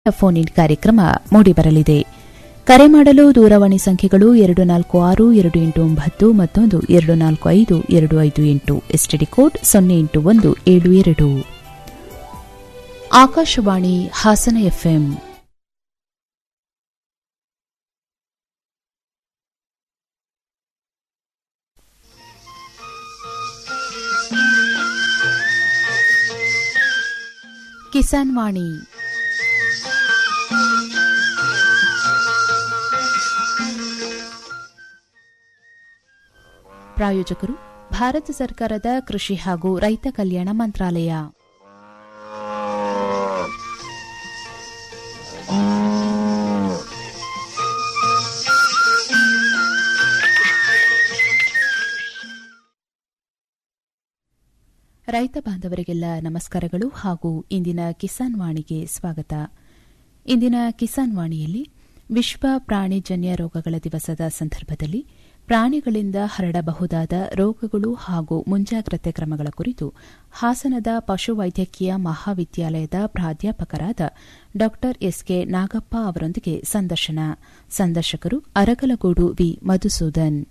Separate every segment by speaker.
Speaker 1: Phone in ಕಾರ್ಯಕ್ರಮ ಮೂಡಿಬರಲಿದೆ ಕರೆ ಮಾಡಲು ದೂರವಾಣಿ ಸಂಖ್ಯೆಗಳು ಎರಡು ನಾಲ್ಕು ಆರು ಎರಡು ಎಂಟು ಒಂಬತ್ತು ಮತ್ತೊಂದು ಎರಡು ನಾಲ್ಕು ಐದು ಎರಡು ಐದು ಎಂಟು ಎಸ್ಟಿಡಿ ಕೋಡ್ ಸೊನ್ನೆ ಎಂಟು ಒಂದು ಏಳು ಎರಡು ಆಕಾಶವಾಣಿ ಹಾಸನ ಎಫ್ಎಂ ಕಿಸಾನ್ ವಾಣಿ ಪ್ರಾಯೋಜಕರು ಭಾರತ ಸರ್ಕಾರದ ಕೃಷಿ ಹಾಗೂ ರೈತ ಕಲ್ಯಾಣ ಮಂತ್ರಾಲಯ ರೈತ ಬಾಂಧವರಿಗೆಲ್ಲ ನಮಸ್ಕಾರಗಳು ಹಾಗೂ ಇಂದಿನ ಕಿಸಾನ್ ವಾಣಿಗೆ ಸ್ವಾಗತ ಇಂದಿನ ಕಿಸಾನ್ ವಾಣಿಯಲ್ಲಿ ವಿಶ್ವ ಪ್ರಾಣಿಜನ್ಯ ರೋಗಗಳ ದಿವಸದ ಸಂದರ್ಭದಲ್ಲಿ ಪ್ರಾಣಿಗಳಿಂದ ಹರಡಬಹುದಾದ ರೋಗಗಳು ಹಾಗೂ ಮುಂಜಾಗ್ರತೆ ಕ್ರಮಗಳ ಕುರಿತು ಹಾಸನದ ಪಶುವೈದ್ಯಕೀಯ ಮಹಾವಿದ್ಯಾಲಯದ ಪ್ರಾಧ್ಯಾಪಕರಾದ ಡಾ ಎಸ್ಕೆ ನಾಗಪ್ಪ ಅವರೊಂದಿಗೆ ಸಂದರ್ಶನ ಸಂದರ್ಶಕರು ಅರಕಲಗೂಡು ವಿ ಮಧುಸೂದನ್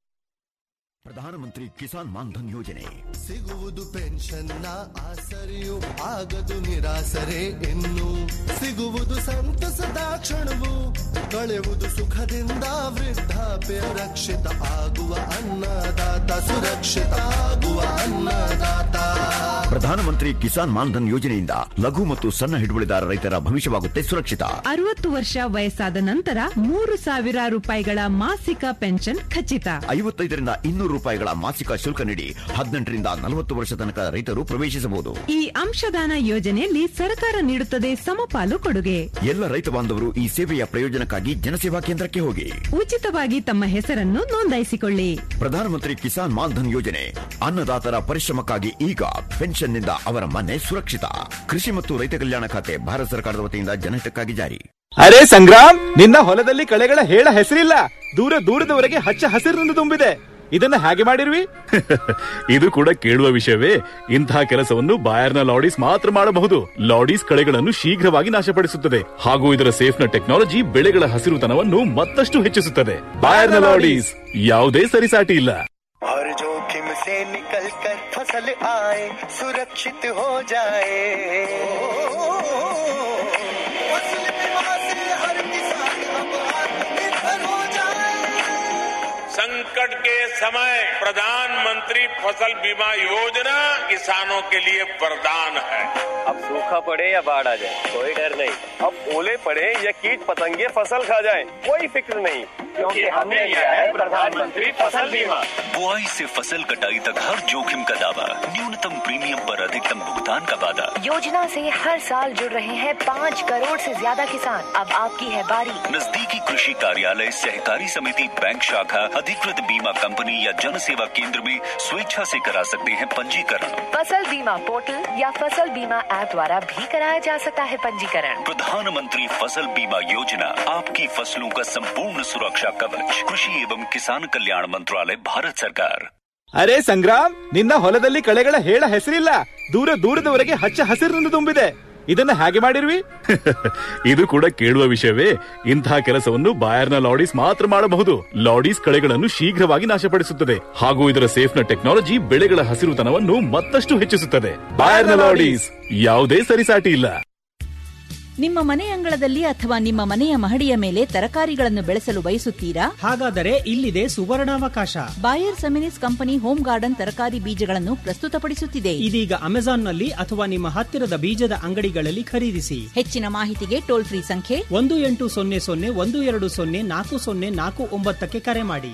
Speaker 2: ಪ್ರಧಾನಮಂತ್ರಿ ಕಿಸಾನ್ ಮಾನ್ಧನ್ ಯೋಜನೆ
Speaker 3: ಸಿಗುವುದು ಪೆನ್ಷನ್ನ ಆಸರೆಯು ಆಗದು ನಿರಾಸರೆ ಇನ್ನು ಸಿಗುವುದು ಸಂತಸದ ಕ್ಷಣವು ಕಳೆಯುವುದು ಸುಖದಿಂದ ವೃದ್ಧಾಪ್ಯ ರಕ್ಷಿತ ಆಗುವ ಅನ್ನದಾತ ಸುರಕ್ಷಿತ ಆಗುವ ಅನ್ನದಾತ
Speaker 2: ಪ್ರಧಾನಮಂತ್ರಿ ಕಿಸಾನ್ ಮಾನ್ಧನ್ ಯೋಜನೆಯಿಂದ ಲಘು ಮತ್ತು ಸಣ್ಣ ಹಿಡುವಳಿದಾರ ರೈತರ ಭವಿಷ್ಯವಾಗುತ್ತೆ ಸುರಕ್ಷಿತ
Speaker 4: ಅರವತ್ತು ವರ್ಷ ವಯಸ್ಸಾದ ನಂತರ ಮೂರು ಸಾವಿರ ರೂಪಾಯಿಗಳ ಮಾಸಿಕ ಪೆನ್ಷನ್ ಖಚಿತ
Speaker 2: ಐವತ್ತೈದರಿಂದ ಇನ್ನೂರು ರೂಪಾಯಿಗಳ ಮಾಸಿಕ ಶುಲ್ಕ ನೀಡಿ ಹದಿನೆಂಟರಿಂದ ನಲವತ್ತು ವರ್ಷ ತನಕ ರೈತರು ಪ್ರವೇಶಿಸಬಹುದು
Speaker 4: ಈ ಅಂಶದಾನ ಯೋಜನೆಯಲ್ಲಿ ಸರ್ಕಾರ ನೀಡುತ್ತದೆ ಸಮಪಾಲು ಕೊಡುಗೆ
Speaker 2: ಎಲ್ಲ ರೈತ ಬಾಂಧವರು ಈ ಸೇವೆಯ ಪ್ರಯೋಜನಕ್ಕಾಗಿ ಜನಸೇವಾ ಕೇಂದ್ರಕ್ಕೆ ಹೋಗಿ
Speaker 4: ಉಚಿತವಾಗಿ ತಮ್ಮ ಹೆಸರನ್ನು ನೋಂದಾಯಿಸಿಕೊಳ್ಳಿ
Speaker 2: ಪ್ರಧಾನಮಂತ್ರಿ ಕಿಸಾನ್ ಮಾನ್ಧನ್ ಯೋಜನೆ ಅನ್ನದಾತರ ಪರಿಶ್ರಮಕ್ಕಾಗಿ ಈಗ ಪೆನ್ಷನ್ನಿಂದ ಅವರ ಮನೆ ಸುರಕ್ಷಿತ ಕೃಷಿ ಮತ್ತು ರೈತ ಕಲ್ಯಾಣ ಖಾತೆ ಭಾರತ ಸರ್ಕಾರದ ವತಿಯಿಂದ ಜನಹಿತಕ್ಕಾಗಿ ಜಾರಿ
Speaker 5: ಅರೆ ಸಂಗ್ರಾಮ್ ನಿನ್ನ ಹೊಲದಲ್ಲಿ ಕಳೆಗಳ ಹೇಳ ಹೆಸರಿಲ್ಲ ದೂರ ದೂರದವರೆಗೆ ಹಚ್ಚ ಹಸಿರಿನಿಂದ ತುಂಬಿದೆ ಇದನ್ನ ಹೇಗೆ ಮಾಡಿರ್ವಿ
Speaker 6: ಇದು ಕೂಡ ಕೇಳುವ ವಿಷಯವೇ ಇಂತಹ ಕೆಲಸವನ್ನು ಬಾಯರ್ನ ಲಾಡೀಸ್ ಮಾತ್ರ ಮಾಡಬಹುದು ಲಾಡೀಸ್ ಕಳೆಗಳನ್ನು ಶೀಘ್ರವಾಗಿ ನಾಶಪಡಿಸುತ್ತದೆ ಹಾಗೂ ಇದರ ಸೇಫ್ನ ಟೆಕ್ನಾಲಜಿ ಬೆಳೆಗಳ ಹಸಿರುತನವನ್ನು ಮತ್ತಷ್ಟು ಹೆಚ್ಚಿಸುತ್ತದೆ ಬಾಯರ್ನ ಲಾಡೀಸ್ ಯಾವುದೇ ಸರಿಸಾಟಿ ಇಲ್ಲ
Speaker 3: हर जोखिम से निकल कर फसल आए सुरक्षित हो जाए फसल बीमा से हर किसान अब आत्मनिर्भर हो जाए
Speaker 7: संकट के समय प्रधानमंत्री फसल बीमा योजना किसानों के लिए वरदान है
Speaker 8: अब सूखा पड़े या बाढ़ आ जाए कोई डर नहीं अब ओले पड़े या कीट पतंगे फसल खा जाए कोई फिक्र नहीं क्योंकि हमने लिया है प्रधानमंत्री फसल बीमा
Speaker 9: बुआई से फसल कटाई तक हर जोखिम का दावा न्यूनतम प्रीमियम पर अधिकतम भुगतान का वादा
Speaker 10: योजना से हर साल जुड़ रहे हैं पाँच करोड़ से ज्यादा किसान अब आपकी है बारी
Speaker 9: नजदीकी कृषि कार्यालय सहकारी समिति बैंक शाखा अधिकृत बीमा कंपनी या जन सेवा केंद्र में स्वेच्छा से करा सकते हैं पंजीकरण
Speaker 10: फसल बीमा पोर्टल या फसल बीमा ऐप द्वारा भी कराया जा सकता है पंजीकरण
Speaker 9: प्रधानमंत्री फसल बीमा योजना आपकी फसलों का संपूर्ण सुरक्षा कवच कृषि एवं किसान कल्याण मंत्रालय भारत सरकार
Speaker 5: ಅರೆ ಸಂಗ್ರಾಮ್ ನಿನ್ನ ಹೊಲದಲ್ಲಿ ಕಳೆಗಳ ಹೇಳ ಹೆಸರಿಲ್ಲ ದೂರ ದೂರದವರೆಗೆ ಹಚ್ಚ ಹಸಿರಿನಿಂದ ತುಂಬಿದೆ ಇದನ್ನ ಹೇಗೆ ಮಾಡಿರ್ವಿ
Speaker 6: ಇದು ಕೂಡ ಕೇಳುವ ವಿಷಯವೇ ಇಂತಹ ಕೆಲಸವನ್ನು ಬಾಯರ್ನ ಲಾಡೀಸ್ ಮಾತ್ರ ಮಾಡಬಹುದು ಲಾಡೀಸ್ ಕಳೆಗಳನ್ನು ಶೀಘ್ರವಾಗಿ ನಾಶಪಡಿಸುತ್ತದೆ ಹಾಗೂ ಇದರ ಸೇಫ್ನ ಟೆಕ್ನಾಲಜಿ ಬೆಳೆಗಳ ಹಸಿರುತನವನ್ನು ಮತ್ತಷ್ಟು ಹೆಚ್ಚಿಸುತ್ತದೆ ಬಾಯರ್ನ ಲಾಡೀಸ್ ಯಾವುದೇ ಸರಿಸಾಟಿ ಇಲ್ಲ
Speaker 11: ನಿಮ್ಮ ಮನೆ ಅಂಗಳದಲ್ಲಿ ಅಥವಾ ನಿಮ್ಮ ಮನೆಯ ಮಹಡಿಯ ಮೇಲೆ ತರಕಾರಿಗಳನ್ನು ಬೆಳೆಸಲು ಬಯಸುತ್ತೀರಾ
Speaker 12: ಹಾಗಾದರೆ ಇಲ್ಲಿದೆ ಸುವರ್ಣಾವಕಾಶ
Speaker 11: Bayer Seminis company home garden ತರಕಾರಿ ಬೀಜಗಳನ್ನು ಪ್ರಸ್ತುತಪಡಿಸುತ್ತಿದೆ
Speaker 12: ಇದೀಗ ಅಮೆಜಾನ್ನಲ್ಲಿ ಅಥವಾ ನಿಮ್ಮ ಹತ್ತಿರದ ಬೀಜದ ಅಂಗಡಿಗಳಲ್ಲಿ ಖರೀದಿಸಿ
Speaker 11: ಹೆಚ್ಚಿನ ಮಾಹಿತಿಗೆ ಟೋಲ್ ಫ್ರೀ ಸಂಖ್ಯೆ
Speaker 12: ಒಂದು ಎಂಟು ಸೊನ್ನೆ ಸೊನ್ನೆ ಒಂದು ಎರಡು ಸೊನ್ನೆ ನಾಲ್ಕು ಸೊನ್ನೆ ನಾಲ್ಕು ಒಂಬತ್ತಕ್ಕೆ ಕರೆ ಮಾಡಿ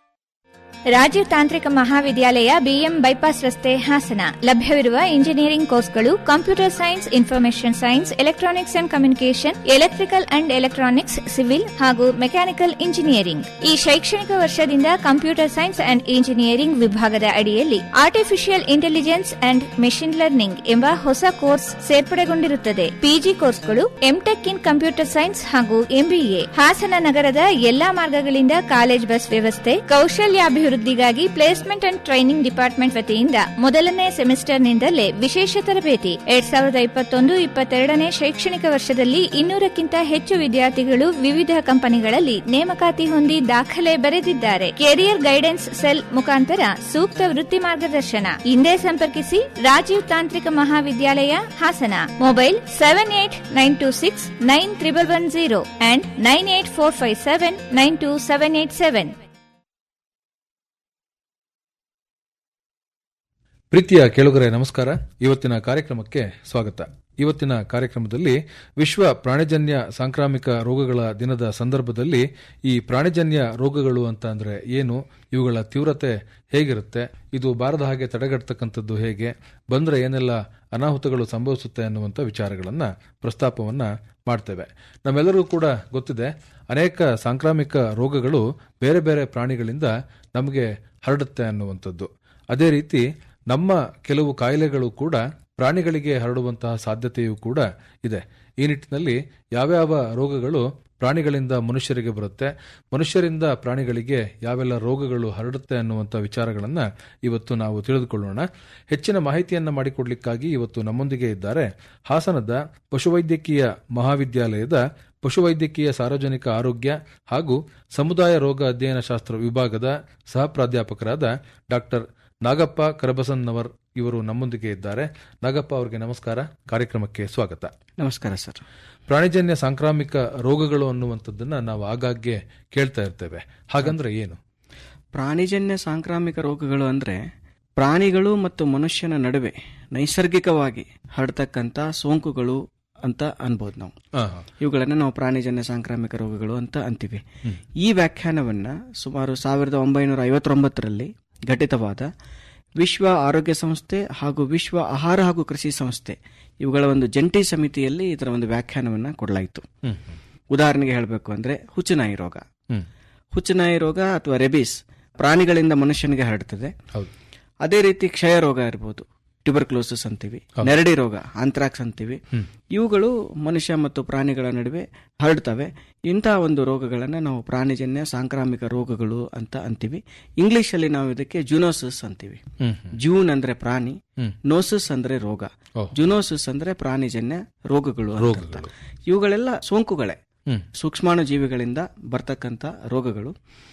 Speaker 13: ರಾಜೀವ್ ತಾಂತ್ರಿಕ ಮಹಾವಿದ್ಯಾಲಯ ಬಿಎಂ ಬೈಪಾಸ್ ರಸ್ತೆ ಹಾಸನ ಲಭ್ಯವಿರುವ ಇಂಜಿನಿಯರಿಂಗ್ ಕೋರ್ಸ್ಗಳು computer science information science electronics and communication electrical and electronics civil ಹಾಗೂ ಮೆಕ್ಯಾನಿಕಲ್ ಇಂಜಿನಿಯರಿಂಗ್ ಈ ಶೈಕ್ಷಣಿಕ ವರ್ಷದಿಂದ ಕಂಪ್ಯೂಟರ್ ಸೈನ್ಸ್ ಅಂಡ್ ಇಂಜಿನಿಯರಿಂಗ್ ವಿಭಾಗದ ಅಡಿಯಲ್ಲಿ artificial intelligence and machine learning ಎಂಬ ಹೊಸ ಕೋರ್ಸ್ ಸೇರ್ಪಡೆಗೊಂಡಿರುತ್ತದೆ ಪಿಜಿ ಕೋರ್ಸ್ಗಳು ಎಂಟೆಕ್ ಇನ್ ಕಂಪ್ಯೂಟರ್ ಸೈನ್ಸ್ ಹಾಗೂ ಎಂಬಿಎ ಹಾಸನ ನಗರದ ಎಲ್ಲಾ ಮಾರ್ಗಗಳಿಂದ ಕಾಲೇಜ್ ಬಸ್ ವ್ಯವಸ್ಥೆ ಕೌಶಲ್ಯಾಭಿವೃದ್ಧಿ ಅಭಿವೃದ್ಧಿಗಾಗಿ ಪ್ಲೇಸ್ಮೆಂಟ್ ಅಂಡ್ ಟ್ರೈನಿಂಗ್ ಡಿಪಾರ್ಟ್ಮೆಂಟ್ ವತಿಯಿಂದ ಮೊದಲನೇ ಸೆಮಿಸ್ಟರ್ನಿಂದಲೇ ವಿಶೇಷ ತರಬೇತಿ ಎರಡ್ ಸಾವಿರದ ಇಪ್ಪತ್ತೊಂದು ಇಪ್ಪತ್ತೆರಡನೇ ಶೈಕ್ಷಣಿಕ ವರ್ಷದಲ್ಲಿ ಇನ್ನೂರಕ್ಕಿಂತ ಹೆಚ್ಚು ವಿದ್ಯಾರ್ಥಿಗಳು ವಿವಿಧ ಕಂಪನಿಗಳಲ್ಲಿ ನೇಮಕಾತಿ ಹೊಂದಿ ದಾಖಲೆ ಬರೆದಿದ್ದಾರೆ ಕೆರಿಯರ್ ಗೈಡೆನ್ಸ್ ಸೆಲ್ ಮುಖಾಂತರ ಸೂಕ್ತ ವೃತ್ತಿ ಮಾರ್ಗದರ್ಶನ ಹಿಂದೆ ಸಂಪರ್ಕಿಸಿ ರಾಜೀವ್ ತಾಂತ್ರಿಕ ಮಹಾವಿದ್ಯಾಲಯ Hassan mobile seven eight nine two six nine triple one zero and nine eight four five seven nine two seven eight seven
Speaker 14: ಪ್ರೀತಿಯ ಕೇಳುಗರೆ ನಮಸ್ಕಾರ ಇವತ್ತಿನ ಕಾರ್ಯಕ್ರಮಕ್ಕೆ ಸ್ವಾಗತ ಇವತ್ತಿನ ಕಾರ್ಯಕ್ರಮದಲ್ಲಿ ವಿಶ್ವ ಪ್ರಾಣಿಜನ್ಯ ಸಾಂಕ್ರಾಮಿಕ ರೋಗಗಳ ದಿನದ ಸಂದರ್ಭದಲ್ಲಿ ಈ ಪ್ರಾಣಿಜನ್ಯ ರೋಗಗಳು ಅಂತ ಅಂದ್ರೆ ಏನು ಇವುಗಳ ತೀವ್ರತೆ ಹೇಗಿರುತ್ತೆ ಇದು ಬಾರದ ಹಾಗೆ ತಡೆಗಟ್ಟತಕ್ಕಂಥದ್ದು ಹೇಗೆ ಬಂದ್ರೆ ಏನೆಲ್ಲ ಅನಾಹುತಗಳು ಸಂಭವಿಸುತ್ತೆ ಅನ್ನುವಂಥ ವಿಚಾರಗಳನ್ನ ಪ್ರಸ್ತಾಪವನ್ನ ಮಾಡ್ತೇವೆ ನಮ್ಮೆಲ್ಲರಿಗೂ ಕೂಡ ಗೊತ್ತಿದೆ ಅನೇಕ ಸಾಂಕ್ರಾಮಿಕ ರೋಗಗಳು ಬೇರೆ ಬೇರೆ ಪ್ರಾಣಿಗಳಿಂದ ನಮಗೆ ಹರಡುತ್ತೆ ಅನ್ನುವಂಥದ್ದು ಅದೇ ರೀತಿ ನಮ್ಮ ಕೆಲವು ಕಾಯಿಲೆಗಳು ಕೂಡ ಪ್ರಾಣಿಗಳಿಗೆ ಹರಡುವಂತಹ ಸಾಧ್ಯತೆಯೂ ಕೂಡ ಇದೆ ಈ ನಿಟ್ಟಿನಲ್ಲಿ ಯಾವ್ಯಾವ ರೋಗಗಳು ಪ್ರಾಣಿಗಳಿಂದ ಮನುಷ್ಯರಿಗೆ ಬರುತ್ತೆ ಮನುಷ್ಯರಿಂದ ಪ್ರಾಣಿಗಳಿಗೆ ಯಾವೆಲ್ಲ ರೋಗಗಳು ಹರಡುತ್ತೆ ಅನ್ನುವಂಥ ವಿಚಾರಗಳನ್ನ ಇವತ್ತು ನಾವು ತಿಳಿದುಕೊಳ್ಳೋಣ ಹೆಚ್ಚಿನ ಮಾಹಿತಿಯನ್ನ ಮಾಡಿಕೊಡ್ಲಿಕ್ಕಾಗಿ ಇವತ್ತು ನಮ್ಮೊಂದಿಗೆ ಇದ್ದಾರೆ ಹಾಸನದ ಪಶುವೈದ್ಯಕೀಯ ಮಹಾವಿದ್ಯಾಲಯದ ಪಶುವೈದ್ಯಕೀಯ ಸಾರ್ವಜನಿಕ ಆರೋಗ್ಯ ಹಾಗೂ ಸಮುದಾಯ ರೋಗ ಅಧ್ಯಯನ ಶಾಸ್ತ್ರ ವಿಭಾಗದ ಸಹ ಪ್ರಾಧ್ಯಾಪಕರಾದ ಡಾಕ್ಟರ್ ನಾಗಪ್ಪ ಕರಬಸನ್ನವರ್ ಇವರು ನಮ್ಮೊಂದಿಗೆ ಇದ್ದಾರೆ ನಾಗಪ್ಪ ಅವರಿಗೆ ನಮಸ್ಕಾರ ಕಾರ್ಯಕ್ರಮಕ್ಕೆ ಸ್ವಾಗತ
Speaker 15: ನಮಸ್ಕಾರ ಸರ್
Speaker 14: ಪ್ರಾಣಿಜನ್ಯ ಸಾಂಕ್ರಾಮಿಕ ರೋಗಗಳು ಅನ್ನುವಂಥದ್ದನ್ನ ನಾವು ಆಗಾಗ್ಗೆ ಕೇಳ್ತಾ ಇರ್ತೇವೆ ಹಾಗಂದ್ರೆ ಏನು
Speaker 15: ಪ್ರಾಣಿಜನ್ಯ ಸಾಂಕ್ರಾಮಿಕ ರೋಗಗಳು ಅಂದ್ರೆ ಪ್ರಾಣಿಗಳು ಮತ್ತು ಮನುಷ್ಯನ ನಡುವೆ ನೈಸರ್ಗಿಕವಾಗಿ ಹರಡ್ತಕ್ಕಂಥ ಸೋಂಕುಗಳು ಅಂತ ಅನ್ಬೋದು ನಾವು
Speaker 14: ಆಹಾ.
Speaker 15: ಇವುಗಳನ್ನ ನಾವು ಪ್ರಾಣಿಜನ್ಯ ಸಾಂಕ್ರಾಮಿಕ ರೋಗಗಳು ಅಂತ ಅಂತೀವಿ ಈ ವ್ಯಾಖ್ಯಾನವನ್ನ ಸುಮಾರು ಸಾವಿರದ ಒಂಬೈನೂರ ಐವತ್ತೊಂಬತ್ತರಲ್ಲಿ ಘಟಿತವಾದ ವಿಶ್ವ ಆರೋಗ್ಯ ಸಂಸ್ಥೆ ಹಾಗೂ ವಿಶ್ವ ಆಹಾರ ಹಾಗೂ ಕೃಷಿ ಸಂಸ್ಥೆ ಇವುಗಳ ಒಂದು ಜಂಟಿ ಸಮಿತಿಯಲ್ಲಿ ಇದರ ಒಂದು ವ್ಯಾಖ್ಯಾನವನ್ನ ಕೊಡಲಾಯಿತು
Speaker 14: ಹ್ಮ್.
Speaker 15: ಉದಾಹರಣೆಗೆ ಹೇಳಬೇಕು ಅಂದ್ರೆ ಹುಚ್ಚುನಾಯಿ ರೋಗ
Speaker 14: ಹ್ಮ್.
Speaker 15: ಹುಚ್ಚುನಾಯಿ ರೋಗ ಅಥವಾ ರೆಬಿಸ್ ಪ್ರಾಣಿಗಳಿಂದ ಮನುಷ್ಯನಿಗೆ ಹರಡ್ತದೆ
Speaker 14: ಹೌದು
Speaker 15: ಅದೇ ರೀತಿ ಕ್ಷಯ ರೋಗ ಇರಬಹುದು ಟ್ಯೂಬರ್ಕ್ಲೋಸಿಸ್ ಅಂತೀವಿ
Speaker 14: ಹೌದು.
Speaker 15: ನೆರಡಿ ರೋಗ ಆಂಥ್ರಾಕ್ಸ್ ಅಂತೀವಿ
Speaker 14: ಹ್ಮ್.
Speaker 15: ಇವುಗಳು ಮನುಷ್ಯ ಮತ್ತು ಪ್ರಾಣಿಗಳ ನಡುವೆ ಹರಡ್ತವೆ ಇಂತಹ ಒಂದು ರೋಗಗಳನ್ನು ನಾವು ಪ್ರಾಣಿಜನ್ಯ ಸಾಂಕ್ರಾಮಿಕ ರೋಗಗಳು ಅಂತ ಅಂತೀವಿ ಇಂಗ್ಲಿಷ್ ಅಲ್ಲಿ ನಾವು ಇದಕ್ಕೆ ಜುನೋಸಿಸ್ ಅಂತೀವಿ
Speaker 14: ಹ್ಮ್.
Speaker 15: ಜೂನ್ ಅಂದ್ರೆ ಪ್ರಾಣಿ
Speaker 14: ಹ್ಮ್.
Speaker 15: ನೋಸಿಸ್ ಅಂದ್ರೆ ರೋಗ
Speaker 14: ಓಹ್.
Speaker 15: ಜುನೋಸಿಸ್ ಅಂದ್ರೆ ಪ್ರಾಣಿಜನ್ಯ ರೋಗಗಳು ಅಂತ ಅರ್ಥ.
Speaker 14: ರೋಗಗಳು.
Speaker 15: ಇವುಗಳೆಲ್ಲ ಸೋಂಕುಗಳೇ
Speaker 14: ಹ್ಮ್.
Speaker 15: ಸೂಕ್ಷ್ಮಾಣು ಜೀವಿಗಳಿಂದ ಬರ್ತಕ್ಕಂಥ ರೋಗಗಳು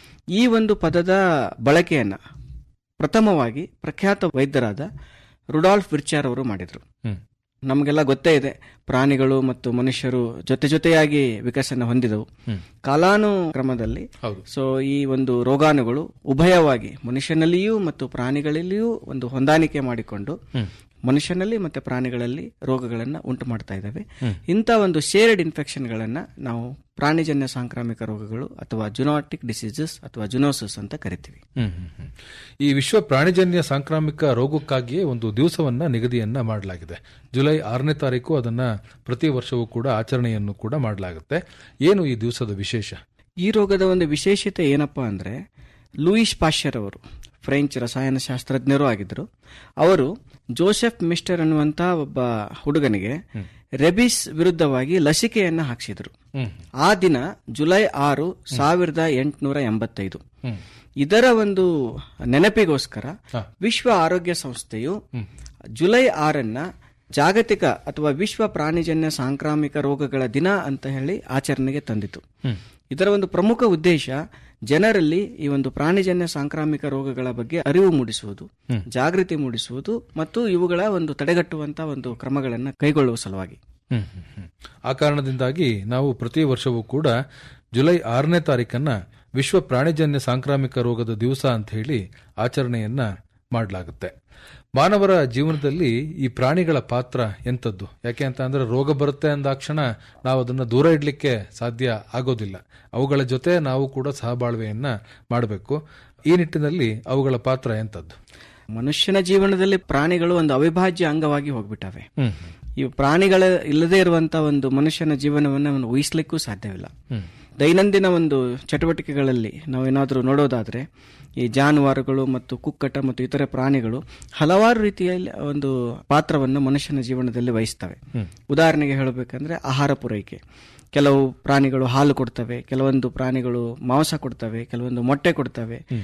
Speaker 15: ಈ ಒಂದು ಪದದ ಬಳಕೆಯನ್ನ ಪ್ರಥಮವಾಗಿ ಪ್ರಖ್ಯಾತ ವೈದ್ಯರಾದ ರುಡಾಲ್ಫ್ ವಿರ್ಚಾರ್ ಅವರು ಮಾಡಿದರು
Speaker 14: ಹ್ಮ್.
Speaker 15: ನಮಗೆಲ್ಲ ಗೊತ್ತೇ ಇದೆ ಪ್ರಾಣಿಗಳು ಮತ್ತು ಮನುಷ್ಯರು ಜೊತೆ ಜೊತೆಯಾಗಿ ವಿಕಸನ ಹೊಂದಿದವು
Speaker 14: ಹ್ಮ್.
Speaker 15: ಕಾಲಾನುಕ್ರಮದಲ್ಲಿ
Speaker 14: ಹೌದು.
Speaker 15: ಸೊ ಈ ಒಂದು ರೋಗಾಣುಗಳು ಉಭಯವಾಗಿ ಮನುಷ್ಯನಲ್ಲಿಯೂ ಮತ್ತು ಪ್ರಾಣಿಗಳಲ್ಲಿಯೂ ಒಂದು ಹೊಂದಾಣಿಕೆ ಮಾಡಿಕೊಂಡು
Speaker 14: ಹ್ಮ್.
Speaker 15: ಮನುಷ್ಯನಲ್ಲಿ ಮತ್ತೆ ಪ್ರಾಣಿಗಳಲ್ಲಿ ರೋಗಗಳನ್ನ ಉಂಟು ಮಾಡ್ತಾ ಇದ್ದಾವೆ
Speaker 14: ಹ್ಮ್.
Speaker 15: ಇಂಥ ಒಂದು ಶೇರ್ಡ್ ಇನ್ಫೆಕ್ಷನ್ಗಳನ್ನ ನಾವು ಪ್ರಾಣಿಜನ್ಯ ಸಾಂಕ್ರಾಮಿಕ ರೋಗಗಳು ಅಥವಾ ಜುನಾಟಿಕ್ ಡಿಸೀಸಸ್ ಅಥವಾ ಜುನೋಸಿಸ್ ಅಂತ ಕರಿತೀವಿ
Speaker 14: ಹ್ಮ್, ಹ್ಮ್, ಹ್ಮ್. ಈ ವಿಶ್ವ ಪ್ರಾಣಿಜನ್ಯ ಸಾಂಕ್ರಾಮಿಕ ರೋಗಕ್ಕಾಗಿಯೇ ಒಂದು ದಿವಸವನ್ನ ನಿಗದಿಯನ್ನ ಮಾಡಲಾಗಿದೆ ಜುಲೈ ಆರನೇ ತಾರೀಕು ಅದನ್ನ ಪ್ರತಿ ವರ್ಷವೂ ಕೂಡ ಆಚರಣೆಯನ್ನು ಕೂಡ ಮಾಡಲಾಗುತ್ತೆ ಏನು ಈ ದಿವಸದ ವಿಶೇಷ
Speaker 15: ಈ ರೋಗದ ಒಂದು ವಿಶೇಷತೆ ಏನಪ್ಪಾ ಅಂದ್ರೆ ಲೂಯಿಸ್ ಪಾಶ್ಚರ್ ಅವರು ಫ್ರೆಂಚ್ ರಸಾಯನಶಾಸ್ತ್ರಜ್ಞರು ಆಗಿದ್ದರು ಅವರು ಜೋಸೆಫ್ ಮಿಸ್ಟರ್ ಅನ್ನುವಂತ ಒಬ್ಬ ಹುಡುಗನಿಗೆ ರೆಬಿಸ್ ವಿರುದ್ಧವಾಗಿ ಲಸಿಕೆಯನ್ನ ಹಾಕಿಸಿದ್ರು
Speaker 14: ಹ್ಮ್.
Speaker 15: ಆ ದಿನ ಜುಲೈ ಆರು ಸಾವಿರದ ಎಂಟುನೂರ ಎಂಬತ್ತೈದು
Speaker 14: ಹ್ಮ್.
Speaker 15: ಇದರ ಒಂದು ನೆನಪಿಗೋಸ್ಕರ
Speaker 14: ಹಾ.
Speaker 15: ವಿಶ್ವ ಆರೋಗ್ಯ ಸಂಸ್ಥೆಯು
Speaker 14: ಹ್ಮ್.
Speaker 15: ಜುಲೈ ಆರನ್ನ ಜಾಗತಿಕ ಅಥವಾ ವಿಶ್ವ ಪ್ರಾಣಿಜನ್ಯ ಸಾಂಕ್ರಾಮಿಕ ರೋಗಗಳ ದಿನ ಅಂತ ಹೇಳಿ ಆಚರಣೆಗೆ ತಂದಿತು
Speaker 14: ಹ್ಮ್.
Speaker 15: ಇದರ ಒಂದು ಪ್ರಮುಖ ಉದ್ದೇಶ ಜನರಲ್ಲಿ ಈ ಒಂದು ಪ್ರಾಣಿಜನ್ಯ ಸಾಂಕ್ರಾಮಿಕ ರೋಗಗಳ ಬಗ್ಗೆ ಅರಿವು ಮೂಡಿಸುವುದು
Speaker 14: ಹ್ಮ್.
Speaker 15: ಜಾಗೃತಿ ಮೂಡಿಸುವುದು ಮತ್ತು ಇವುಗಳ ಒಂದು ತಡೆಗಟ್ಟುವಂತ ಒಂದು ಕ್ರಮಗಳನ್ನು ಕೈಗೊಳ್ಳುವ ಸಲುವಾಗಿ
Speaker 14: ಹ್ಮ್, ಹ್ಮ್, ಹ್ಮ್. ಆ ಕಾರಣದಿಂದಾಗಿ ನಾವು ಪ್ರತಿ ವರ್ಷವೂ ಕೂಡ ಜುಲೈ ಆರನೇ ತಾರೀಕನ್ನ ವಿಶ್ವ ಪ್ರಾಣಿಜನ್ಯ ಸಾಂಕ್ರಾಮಿಕ ರೋಗದ ದಿವಸ ಅಂತ ಹೇಳಿ ಆಚರಣೆಯನ್ನ ಮಾಡಲಾಗುತ್ತೆ ಮಾನವರ ಜೀವನದಲ್ಲಿ ಈ ಪ್ರಾಣಿಗಳ ಪಾತ್ರ ಎಂಥದ್ದು ಯಾಕೆ ಅಂತ ಅಂದ್ರೆ ರೋಗ ಬರುತ್ತೆ ಅಂದಾಕ್ಷಣ ನಾವು ಅದನ್ನ ದೂರ ಇಡ್ಲಿಕ್ಕೆ ಸಾಧ್ಯ ಆಗೋದಿಲ್ಲ ಅವುಗಳ ಜೊತೆ ನಾವು ಕೂಡ ಸಹಬಾಳ್ವೆಯನ್ನ ಮಾಡಬೇಕು ಈ ನಿಟ್ಟಿನಲ್ಲಿ ಅವುಗಳ ಪಾತ್ರ ಎಂಥದ್ದು
Speaker 15: ಮನುಷ್ಯನ ಜೀವನದಲ್ಲಿ ಪ್ರಾಣಿಗಳು ಒಂದು ಅವಿಭಾಜ್ಯ ಅಂಗವಾಗಿ ಹೋಗ್ಬಿಟ್ಟವೆ
Speaker 14: ಹ್ಮ್.
Speaker 15: ಈ ಪ್ರಾಣಿಗಳ ಇಲ್ಲದೆ ಇರುವಂತ ಒಂದು ಮನುಷ್ಯನ ಜೀವನವನ್ನು ಅವನು ಊಹಿಸ್ಲಿಕ್ಕೂ ಸಾಧ್ಯವಿಲ್ಲ
Speaker 14: ಹ್ಮ್.
Speaker 15: ದೈನಂದಿನ ಒಂದು ಚಟುವಟಿಕೆಗಳಲ್ಲಿ ನಾವೇನಾದರೂ ನೋಡೋದಾದ್ರೆ ಈ ಜಾನುವಾರುಗಳು ಮತ್ತು ಕುಕ್ಕಟ ಮತ್ತು ಇತರೆ ಪ್ರಾಣಿಗಳು ಹಲವಾರು ರೀತಿಯಲ್ಲಿ ಒಂದು ಪಾತ್ರವನ್ನು ಮನುಷ್ಯನ ಜೀವನದಲ್ಲಿ ವಹಿಸ್ತವೆ
Speaker 14: ಹ್ಮ್.
Speaker 15: ಉದಾಹರಣೆಗೆ ಹೇಳಬೇಕಂದ್ರೆ ಆಹಾರ ಪೂರೈಕೆ ಕೆಲವು ಪ್ರಾಣಿಗಳು ಹಾಲು ಕೊಡ್ತವೆ ಕೆಲವೊಂದು ಪ್ರಾಣಿಗಳು ಮಾಂಸ ಕೊಡ್ತವೆ ಕೆಲವೊಂದು ಮೊಟ್ಟೆ ಕೊಡ್ತವೆ
Speaker 14: ಹ್ಮ್.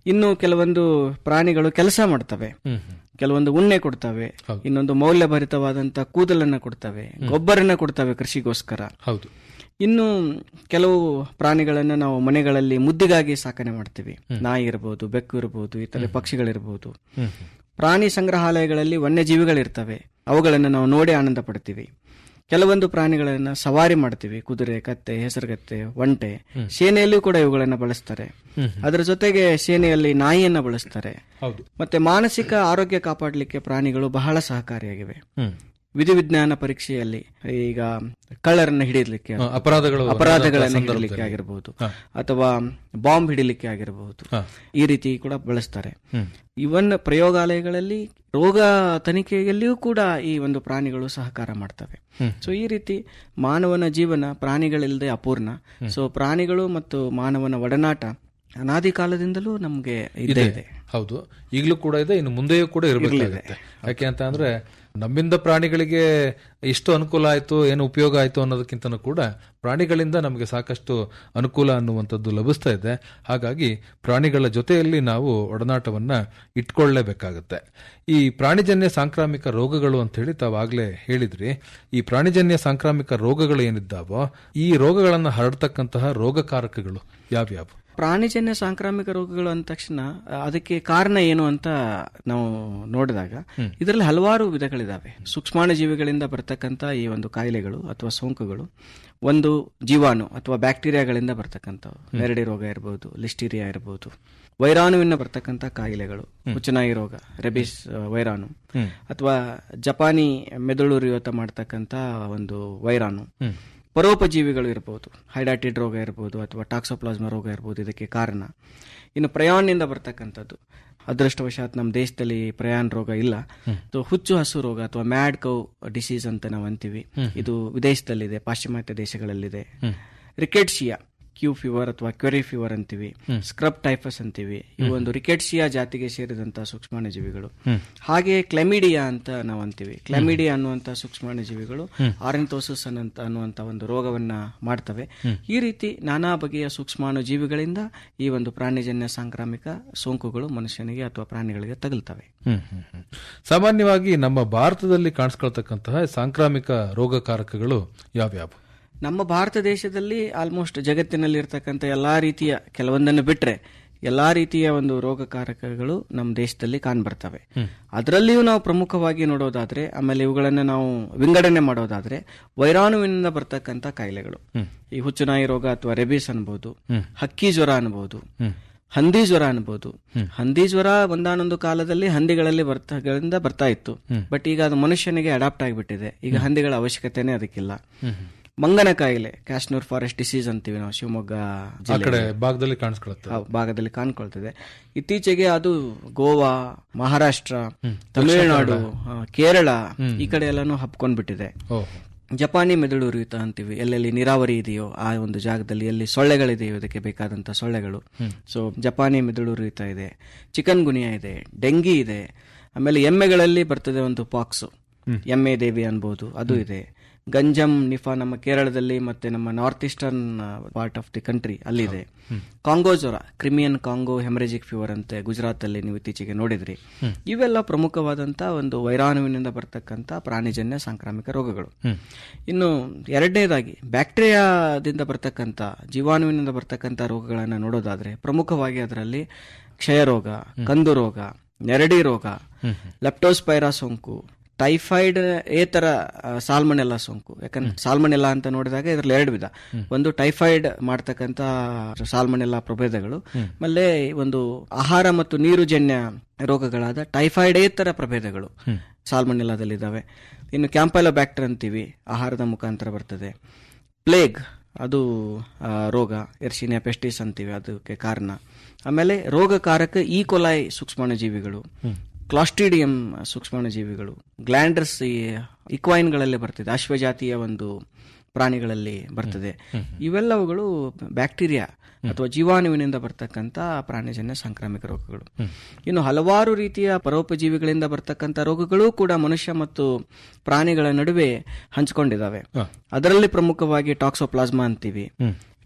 Speaker 15: ಇನ್ನು ಕೆಲವೊಂದು ಪ್ರಾಣಿಗಳು ಕೆಲಸ ಮಾಡ್ತವೆ
Speaker 14: ಹ್ಮ್,
Speaker 15: ಕೆಲವೊಂದು ಉಣ್ಣೆ ಕೊಡ್ತವೆ ಇನ್ನೊಂದು ಮೌಲ್ಯಭರಿತವಾದಂತ ಕೂದಲನ್ನ ಕೊಡ್ತವೆ ಗೊಬ್ಬರನ ಕೊಡ್ತವೆ ಕೃಷಿಗೋಸ್ಕರ
Speaker 14: ಹೌದು
Speaker 15: ಇನ್ನು ಕೆಲವು ಪ್ರಾಣಿಗಳನ್ನ ನಾವು ಮನೆಗಳಲ್ಲಿ ಮುದ್ದಿಗಾಗಿ ಸಾಕಣೆ ಮಾಡ್ತೀವಿ ನಾಯಿ ಇರಬಹುದು ಬೆಕ್ಕು ಇರಬಹುದು ಇತರೆ ಪಕ್ಷಿಗಳಿರಬಹುದು
Speaker 14: ಹ್ಮ್.
Speaker 15: ಪ್ರಾಣಿ ಸಂಗ್ರಹಾಲಯಗಳಲ್ಲಿ ವನ್ಯಜೀವಿಗಳಿರ್ತವೆ ಅವುಗಳನ್ನು ನಾವು ನೋಡಿ ಆನಂದ ಪಡ್ತೀವಿ ಕೆಲವೊಂದು ಪ್ರಾಣಿಗಳನ್ನ ಸವಾರಿ ಮಾಡ್ತೀವಿ ಕುದುರೆ ಕತ್ತೆ ಹೆಸರುಗತ್ತೆ ಒಂಟೆ
Speaker 14: ಹ್ಮ್.
Speaker 15: ಸೇನೆಯಲ್ಲಿಯೂ ಕೂಡ ಇವುಗಳನ್ನ ಬಳಸ್ತಾರೆ
Speaker 14: ಹ್ಮ್.
Speaker 15: ಅದರ ಜೊತೆಗೆ ಸೇನೆಯಲ್ಲಿ ನಾಯಿಯನ್ನ ಬಳಸ್ತಾರೆ
Speaker 14: ಹೌದು
Speaker 15: ಮತ್ತೆ ಮಾನಸಿಕ ಆರೋಗ್ಯ ಕಾಪಾಡಲಿಕ್ಕೆ ಪ್ರಾಣಿಗಳು ಬಹಳ ಸಹಕಾರಿಯಾಗಿವೆ
Speaker 14: ಹ್ಮ್.
Speaker 15: ವಿಧಿವಿಜ್ಞಾನ ಪರೀಕ್ಷೆಯಲ್ಲಿ ಈಗ ಕಳ್ಳರನ್ನ ಹಿಡಿಯಲಿಕ್ಕೆ
Speaker 14: ಹ, ಅಪರಾಧಗಳು
Speaker 15: ಅಪರಾಧಗಳನ್ನು
Speaker 14: ಸಂದರ್ಭದಲ್ಲಿ.
Speaker 15: ಹಿಡಿಲಿಕ್ಕೆ ಆಗಿರಬಹುದು
Speaker 14: ಹ.
Speaker 15: ಅಥವಾ ಬಾಂಬ್ ಹಿಡಿಲಿಕ್ಕೆ ಆಗಿರಬಹುದು
Speaker 14: ಹ.
Speaker 15: ಈ ರೀತಿ ಕೂಡ ಬಳಸ್ತಾರೆ
Speaker 14: ಹ್ಮ್.
Speaker 15: ಇವನ್ ಪ್ರಯೋಗಾಲಯಗಳಲ್ಲಿ ರೋಗ ತನಿಖೆಯಲ್ಲಿಯೂ ಕೂಡ ಈ ಒಂದು ಪ್ರಾಣಿಗಳು ಸಹಕಾರ ಮಾಡ್ತವೆ
Speaker 14: ಹ್ಮ್.
Speaker 15: ಸೊ ಈ ರೀತಿ ಮಾನವನ ಜೀವನ ಪ್ರಾಣಿಗಳಿಲ್ಲದೆ ಅಪೂರ್ಣ ಸೊ ಪ್ರಾಣಿಗಳು ಮತ್ತು ಮಾನವನ ಒಡನಾಟ ಅನಾದಿ ಕಾಲದಿಂದಲೂ ನಮ್ಗೆ ಇದ್ದೇ
Speaker 14: ಇದೆ
Speaker 15: ಇದೆ
Speaker 14: ಹೌದು ಈಗಲೂ ಕೂಡ ಇದೆ ಇನ್ನು ಮುಂದೆಯೂ ಕೂಡ ಇರಬೇಕಾಗುತ್ತೆ ಯಾಕೆ ಅಂತ ಅಂದ್ರೆ ನಮ್ಮಿಂದ ಪ್ರಾಣಿಗಳಿಗೆ ಎಷ್ಟು ಅನುಕೂಲ ಆಯ್ತು ಏನು ಉಪಯೋಗ ಆಯ್ತು ಅನ್ನೋದಕ್ಕಿಂತನೂ ಕೂಡ ಪ್ರಾಣಿಗಳಿಂದ ನಮಗೆ ಸಾಕಷ್ಟು ಅನುಕೂಲ ಅನ್ನುವಂಥದ್ದು ಲಭಿಸ್ತಾ ಇದೆ ಹಾಗಾಗಿ ಪ್ರಾಣಿಗಳ ಜೊತೆಯಲ್ಲಿ ನಾವು ಒಡನಾಟವನ್ನ ಇಟ್ಕೊಳ್ಳೇಬೇಕಾಗುತ್ತೆ ಈ ಪ್ರಾಣಿಜನ್ಯ ಸಾಂಕ್ರಾಮಿಕ ರೋಗಗಳು ಅಂತ ಹೇಳಿ ತಾವಾಗ್ಲೇ ಹೇಳಿದ್ರಿ ಈ ಪ್ರಾಣಿಜನ್ಯ ಸಾಂಕ್ರಾಮಿಕ ರೋಗಗಳು ಏನಿದ್ದಾವೋ ಈ ರೋಗಗಳನ್ನು ಹರಡ್ತಕ್ಕಂತಹ ರೋಗಕಾರಕಗಳು ಯಾವ್ಯಾವು
Speaker 15: ಪ್ರಾಣಿಜನ್ಯ ಸಾಂಕ್ರಾಮಿಕ ರೋಗಗಳು ಅಂದ ತಕ್ಷಣ ಆ, ಅದಕ್ಕೆ ಕಾರಣ ಏನು ಅಂತ ನಾವು ನೋಡಿದಾಗ ಇದರಲ್ಲಿ ಹಲವಾರು ವಿಧಗಳಿದಾವೆ ಸೂಕ್ಷ್ಮಾಣು ಜೀವಿಗಳಿಂದ ಬರ್ತಕ್ಕಂಥ ಈ ಒಂದು ಕಾಯಿಲೆಗಳು ಅಥವಾ ಸೋಂಕುಗಳು ಒಂದು ಜೀವಾಣು ಅಥವಾ ಬ್ಯಾಕ್ಟೀರಿಯಾಗಳಿಂದ ಬರ್ತಕ್ಕಂಥವು ನೆರಡಿ ರೋಗ ಇರಬಹುದು ಲಿಸ್ಟೀರಿಯಾ ಇರಬಹುದು ವೈರಾಣುವಿನ ಬರ್ತಕ್ಕಂಥ ಕಾಯಿಲೆಗಳು ಹುಚ್ಚುನಾಯಿ ರೋಗ ರೆಬಿಸ್ ಆ, ವೈರಾಣು
Speaker 14: ಹ್ಮ್.
Speaker 15: ಅಥವಾ ಜಪಾನಿ ಮೆದುಳುರಿಯೋತ ಮಾಡ್ತಕ್ಕಂಥ ಒಂದು ವೈರಾಣು
Speaker 14: ಹ್ಮ್.
Speaker 15: ಪರೋಪಜೀವಿಗಳು ಇರಬಹುದು ಹೈಡಾಟಿಡ್ ರೋಗ ಇರಬಹುದು ಅಥವಾ ಟಾಕ್ಸೋಪ್ಲಾಸ್ಮಾ ರೋಗ ಇರಬಹುದು ಇದಕ್ಕೆ ಕಾರಣ ಇನ್ನು ಪ್ರಯಾಣಿಂದ ಬರ್ತಕ್ಕಂಥದ್ದು ಅದೃಷ್ಟವಶಾತ್ ನಮ್ಮ ದೇಶದಲ್ಲಿ ಪ್ರಯಾಣ ರೋಗ ಇಲ್ಲ ಸೊ ಹುಚ್ಚು ಹಸು ರೋಗ ಅಥವಾ ಮ್ಯಾಡ್ ಕೌ ಡಿಸೀಸ್ ಅಂತ ನಾವು ಅಂತೀವಿ
Speaker 14: ಹ್ಮ್.
Speaker 15: ಇದು ವಿದೇಶದಲ್ಲಿದೆ ಪಾಶ್ಚಿಮಾತ್ಯ ದೇಶಗಳಲ್ಲಿದೆ
Speaker 14: ಹ್ಮ್.
Speaker 15: ರಿಕೆಟ್ಸಿಯಾ ಕ್ಯೂ ಫೀವರ್ ಅಥವಾ ಕ್ವೆರಿ ಫೀವರ್ ಅಂತೀವಿ
Speaker 14: ಹ್ಮ್.
Speaker 15: ಸ್ಕ್ರಬ್ ಟೈಫಸ್ ಅಂತೀವಿ ಇವು ಒಂದು ರಿಕೆಟ್ಸಿಯಾ ಜಾತಿಗೆ ಸೇರಿದಂತಹ ಸೂಕ್ಷ್ಮಾಣುಜೀವಿಗಳು
Speaker 14: ಹ್ಮ್.
Speaker 15: ಹಾಗೆ ಕ್ಲೆಮಿಡಿಯಾ ಅಂತ ನಾವು ಅಂತೀವಿ ಕ್ಲೆಮಿಡಿಯಾ ಅನ್ನುವಂಥ ಸೂಕ್ಷ್ಮಾಣುಜೀವಿಗಳು
Speaker 14: ಹ್ಮ್.
Speaker 15: ಆರೆಂತೋಸಿಸ್ ಅನ್ನಂತ ಅನ್ನುವಂಥ ಒಂದು ರೋಗವನ್ನ ಮಾಡ್ತವೆ
Speaker 14: ಹ್ಮ್.
Speaker 15: ಈ ರೀತಿ ನಾನಾ ಬಗೆಯ ಸೂಕ್ಷ್ಮಾಣು ಜೀವಿಗಳಿಂದ ಈ ಒಂದು ಪ್ರಾಣಿಜನ್ಯ ಸಾಂಕ್ರಾಮಿಕ ಸೋಂಕುಗಳು ಮನುಷ್ಯನಿಗೆ ಅಥವಾ ಪ್ರಾಣಿಗಳಿಗೆ ತಗುಲ್ತವೆ
Speaker 14: ಹ್ಮ್, ಹ್ಮ್, ಹ್ಮ್. ಸಾಮಾನ್ಯವಾಗಿ ನಮ್ಮ ಭಾರತದಲ್ಲಿ ಕಾಣಿಸ್ಕೊಳ್ತಕ್ಕಂತಹ ಸಾಂಕ್ರಾಮಿಕ ರೋಗಕಾರಕಗಳು ಯಾವ್ಯಾವು
Speaker 15: ನಮ್ಮ ಭಾರತ ದೇಶದಲ್ಲಿ ಆಲ್ಮೋಸ್ಟ್ ಜಗತ್ತಿನಲ್ಲಿ ಇರ್ತಕ್ಕಂಥ ಎಲ್ಲಾ ರೀತಿಯ ಕೆಲವೊಂದನ್ನು ಬಿಟ್ರೆ ಎಲ್ಲಾ ರೀತಿಯ ಒಂದು ರೋಗಕಾರಕಗಳು ನಮ್ಮ ದೇಶದಲ್ಲಿ ಕಾಣ್ಬರ್ತವೆ
Speaker 14: ಹ್ಮ್.
Speaker 15: ಅದರಲ್ಲಿಯೂ ನಾವು ಪ್ರಮುಖವಾಗಿ ನೋಡೋದಾದ್ರೆ ಆಮೇಲೆ ಇವುಗಳನ್ನ ನಾವು ವಿಂಗಡಣೆ ಮಾಡೋದಾದ್ರೆ ವೈರಾಣುವಿನಿಂದ ಬರ್ತಕ್ಕಂಥ ಕಾಯಿಲೆಗಳು
Speaker 14: ಹ್ಮ್.
Speaker 15: ಈ ಹುಚ್ಚುನಾಯಿ ರೋಗ ಅಥವಾ ರೆಬಿಸ್ ಅನ್ಬಹುದು
Speaker 14: ಹ್ಮ್.
Speaker 15: ಹಕ್ಕಿ ಜ್ವರ ಅನ್ಬಹುದು
Speaker 14: ಹ್ಮ್.
Speaker 15: ಹಂದಿ ಜ್ವರ ಅನ್ಬಹುದು
Speaker 14: ಹ್ಮ್.
Speaker 15: ಹಂದಿ ಜ್ವರ ಒಂದಾನೊಂದು ಕಾಲದಲ್ಲಿ ಹಂದಿಗಳಲ್ಲಿ ಬರ್ತಾಗಳಿಂದ ಬರ್ತಾ ಇತ್ತು
Speaker 14: ಹ್ಮ್.
Speaker 15: ಬಟ್ ಈಗ ಅದು ಮನುಷ್ಯನಿಗೆ ಅಡಾಪ್ಟ್ ಆಗಿಬಿಟ್ಟಿದೆ ಈಗ ಹಂದಿಗಳ ಅವಶ್ಯಕತೆನೇ ಅದಕ್ಕಿಲ್ಲ
Speaker 14: ಹ್ಮ್.
Speaker 15: ಮಂಗನ ಕಾಯಿಲೆ ಕ್ಯಾಶ್ನೂರ್ ಫಾರೆಸ್ಟ್ ಡಿಸೀಸ್ ಅಂತೀವಿ ನಾವು ಶಿವಮೊಗ್ಗ
Speaker 14: ಆ
Speaker 15: ಜಿಲ್ಲೆಯಲ್ಲಿ.
Speaker 14: ಕಡೆ ಭಾಗದಲ್ಲಿ ಕಾಣಿಸ್ಕೊಳುತ್ತೆ
Speaker 15: ಆ ಭಾಗದಲ್ಲಿ ಕಾಣ್ಕೊಳ್ತಿದೆ ಇತ್ತೀಚೆಗೆ ಅದು ಗೋವಾ ಮಹಾರಾಷ್ಟ್ರ
Speaker 14: ಹ್ಮ್.
Speaker 15: ತಮಿಳುನಾಡು ಆ, ಕೇರಳ
Speaker 14: ಹ್ಮ್.
Speaker 15: ಈ ಕಡೆ ಎಲ್ಲಾನು ಹಬ್ಕೊಂಡ್ಬಿಟ್ಟಿದೆ
Speaker 14: ಓಹೋ.
Speaker 15: ಜಪಾನಿ ಮೆದುಳು ಉರಿಯೂತ ಅಂತೀವಿ ಎಲ್ಲೆಲ್ಲಿ ನೀರಾವರಿ ಇದೆಯೋ ಆ ಒಂದು ಜಾಗದಲ್ಲಿ ಎಲ್ಲಿ ಸೊಳ್ಳೆಗಳಿದೆಯೋ ಇದಕ್ಕೆ ಬೇಕಾದಂತ ಸೊಳ್ಳೆಗಳು
Speaker 14: ಹ್ಮ್.
Speaker 15: ಸೊ ಜಪಾನಿ ಮೆದುಳು ಉರಿಯೂತ ಇದೆ ಚಿಕನ್ ಗುನಿಯಾ ಇದೆ ಡೆಂಗಿ ಇದೆ ಆಮೇಲೆ ಎಮ್ಮೆಗಳಲ್ಲಿ ಬರ್ತದೆ ಒಂದು ಪಾಕ್ಸು
Speaker 14: ಹ್ಮ್.
Speaker 15: ಎಮ್ಮೆ ದೇವಿ ಅನ್ಬೋದು ಅದು ಇದೆ ಗಂಜಮ್ ನಿಫಾ ನಮ್ಮ ಕೇರಳದಲ್ಲಿ ಮತ್ತೆ ನಮ್ಮ north eastern part of the country ಅಲ್ಲಿದೆ
Speaker 14: ಹ್ಮ್.
Speaker 15: ಕಾಂಗೋ ಜ್ವರ ಕ್ರಿಮಿಯನ್ ಕಾಂಗೋ ಹೆಮರೇಜಿಕ್ ಫೀವರ್ ಅಂತೆ ಗುಜರಾತ್ ಅಲ್ಲಿ ನೀವು ಇತ್ತೀಚೆಗೆ ನೋಡಿದ್ರಿ
Speaker 14: ಹ್ಮ್.
Speaker 15: ಇವೆಲ್ಲ ಪ್ರಮುಖವಾದಂತ ಒಂದು ವೈರಾಣುವಿನಿಂದ ಬರ್ತಕ್ಕಂಥ ಪ್ರಾಣಿಜನ್ಯ ಸಾಂಕ್ರಾಮಿಕ ರೋಗಗಳು
Speaker 14: ಹ್ಮ್.
Speaker 15: ಇನ್ನು ಎರಡನೇದಾಗಿ ಬ್ಯಾಕ್ಟೀರಿಯಾದಿಂದ ಬರ್ತಕ್ಕಂಥ ಜೀವಾಣುವಿನಿಂದ ಬರ್ತಕ್ಕಂಥ ರೋಗಗಳನ್ನು ನೋಡೋದಾದ್ರೆ ಪ್ರಮುಖವಾಗಿ ಅದರಲ್ಲಿ ಕ್ಷಯ ರೋಗ ಕಂದು ರೋಗ ನೆರಡಿ ರೋಗ
Speaker 14: ಹ್ಮ್.
Speaker 15: ಲೆಪ್ಟೋಸ್ಪೈರಾ ಸೋಂಕು ಟೈಫಾಯ್ಡ್ ಏತರ ಸಾಲ್ಮನೆಲ್ಲ ಸೋಂಕು ಯಾಕಂದ್ರೆ ಸಾಲ್ಮನೆಲ್ಲ ಅಂತ ನೋಡಿದಾಗ ಇದರಲ್ಲಿ ಎರಡು ವಿಧ ಒಂದು ಟೈಫಾಯ್ಡ್ ಮಾಡ್ತಕ್ಕಂಥ ಸಾಲ್ಮನೆಲ್ಲ ಪ್ರಭೇದಗಳು ಆಮೇಲೆ ಒಂದು ಆಹಾರ ಮತ್ತು ನೀರುಜನ್ಯ ರೋಗಗಳಾದ ಟೈಫಾಯ್ಡೇತರ ಪ್ರಭೇದಗಳು
Speaker 14: ಹ್ಮ್.
Speaker 15: ಸಾಲ್ಮನೆಲ್ಲದಲ್ಲಿದ್ದಾವೆ ಇನ್ನು ಕ್ಯಾಂಪೈಲೋಬ್ಯಾಕ್ಟರ್ ಅಂತೀವಿ ಆಹಾರದ ಮುಖಾಂತರ ಬರ್ತದೆ ಪ್ಲೇಗ್ ಅದು ಆ, ರೋಗ ಎರ್ಶಿನಿಯಾ ಪೆಸ್ಟಿಸ್ ಅಂತೀವಿ ಅದಕ್ಕೆ ಕಾರಣ ಆಮೇಲೆ ರೋಗಕಾರಕ ಈ ಕೊಲಾಯ್ ಸೂಕ್ಷ್ಮಾಣುಜೀವಿಗಳು ಕ್ಲಾಸ್ಟಿಡಿಯಂ ಸೂಕ್ಷ್ಮಾಣುಜೀವಿಗಳು ಗ್ಲ್ಯಾಂಡರ್ಸ್ ಈ ಇಕ್ವೈನ್ಗಳಲ್ಲಿ ಬರ್ತದೆ ಅಶ್ವಜಾತಿಯ ಒಂದು ಪ್ರಾಣಿಗಳಲ್ಲಿ ಬರ್ತದೆ ಇವೆಲ್ಲವುಗಳು ಬ್ಯಾಕ್ಟೀರಿಯಾ ಅಥವಾ ಜೀವಾಣುವಿನಿಂದ ಬರ್ತಕ್ಕಂಥ ಪ್ರಾಣಿಜನ್ಯ ಸಾಂಕ್ರಾಮಿಕ ರೋಗಗಳು ಇನ್ನು ಹಲವಾರು ರೀತಿಯ ಪರೋಪಜೀವಿಗಳಿಂದ ಬರ್ತಕ್ಕಂಥ ರೋಗಗಳು ಕೂಡ ಮನುಷ್ಯ ಮತ್ತು ಪ್ರಾಣಿಗಳ ನಡುವೆ ಹಂಚಿಕೊಂಡಿದ್ದಾವೆ
Speaker 14: ಹ.
Speaker 15: ಅದರಲ್ಲಿ ಪ್ರಮುಖವಾಗಿ ಟಾಕ್ಸೋಪ್ಲಾಸ್ಮಾ ಅಂತೀವಿ
Speaker 14: ಹ್ಮ್.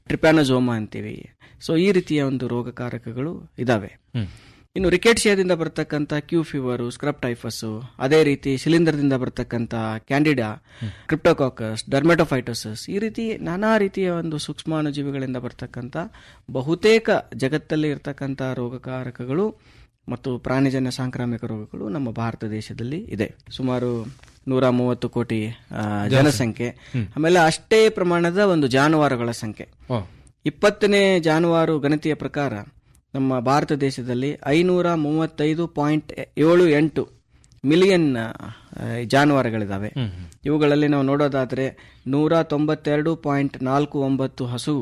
Speaker 15: ಟ್ರಿಪ್ಯಾನೋಸೋಮಾ ಅಂತೀವಿ ಸೊ ಈ ರೀತಿಯ ಒಂದು ರೋಗಕಾರಕಗಳು ಇದಾವೆ ಇನ್ನು ರಿಕೆಟ್ಸಿಯಾದಿಂದ ಬರ್ತಕ್ಕಂಥ ಕ್ಯೂ ಫೀವರು ಸ್ಕ್ರಬ್ ಟೈಫಸ್ ಅದೇ ರೀತಿ ಶಿಲೀಂಧ್ರದಿಂದ ಬರ್ತಕ್ಕಂಥ ಕ್ಯಾಂಡಿಡಾ ಕ್ರಿಪ್ಟೋಕಾಕಸ್ ಡರ್ಮೆಟೋಫೈಟೋಸಸ್ ಈ ರೀತಿ ನಾನಾ ರೀತಿಯ ಒಂದು ಸೂಕ್ಷ್ಮಾಣುಜೀವಿಗಳಿಂದ ಬರ್ತಕ್ಕಂಥ ಬಹುತೇಕ ಜಗತ್ತಲ್ಲಿ ಇರ್ತಕ್ಕಂಥ ರೋಗಕಾರಕಗಳು ಮತ್ತು ಪ್ರಾಣಿಜನ್ಯ ಸಾಂಕ್ರಾಮಿಕ ರೋಗಗಳು ನಮ್ಮ ಭಾರತ ದೇಶದಲ್ಲಿ ಇದೆ ಸುಮಾರು ನೂರ ಮೂವತ್ತು ಕೋಟಿ ಆ, ಜನಸಂಖ್ಯೆ ಆಮೇಲೆ ಅಷ್ಟೇ ಪ್ರಮಾಣದ ಒಂದು ಜಾನುವಾರುಗಳ ಸಂಖ್ಯೆ ಇಪ್ಪತ್ತನೇ ಜಾನುವಾರು ಗಣತಿಯ ಪ್ರಕಾರ ನಮ್ಮ ಭಾರತ ದೇಶದಲ್ಲಿ ಐನೂರ ಮೂವತ್ತೈದು ಪಾಯಿಂಟ್ ಏಳು ಎಂಟು ಮಿಲಿಯನ್ ಆ, ಜಾನುವಾರುಗಳಿದಾವೆ ಇವುಗಳಲ್ಲಿ ನಾವು ನೋಡೋದಾದ್ರೆ ನೂರ ತೊಂಬತ್ತೆರಡು ಪಾಯಿಂಟ್ ನಾಲ್ಕು ಒಂಬತ್ತು ಹಸು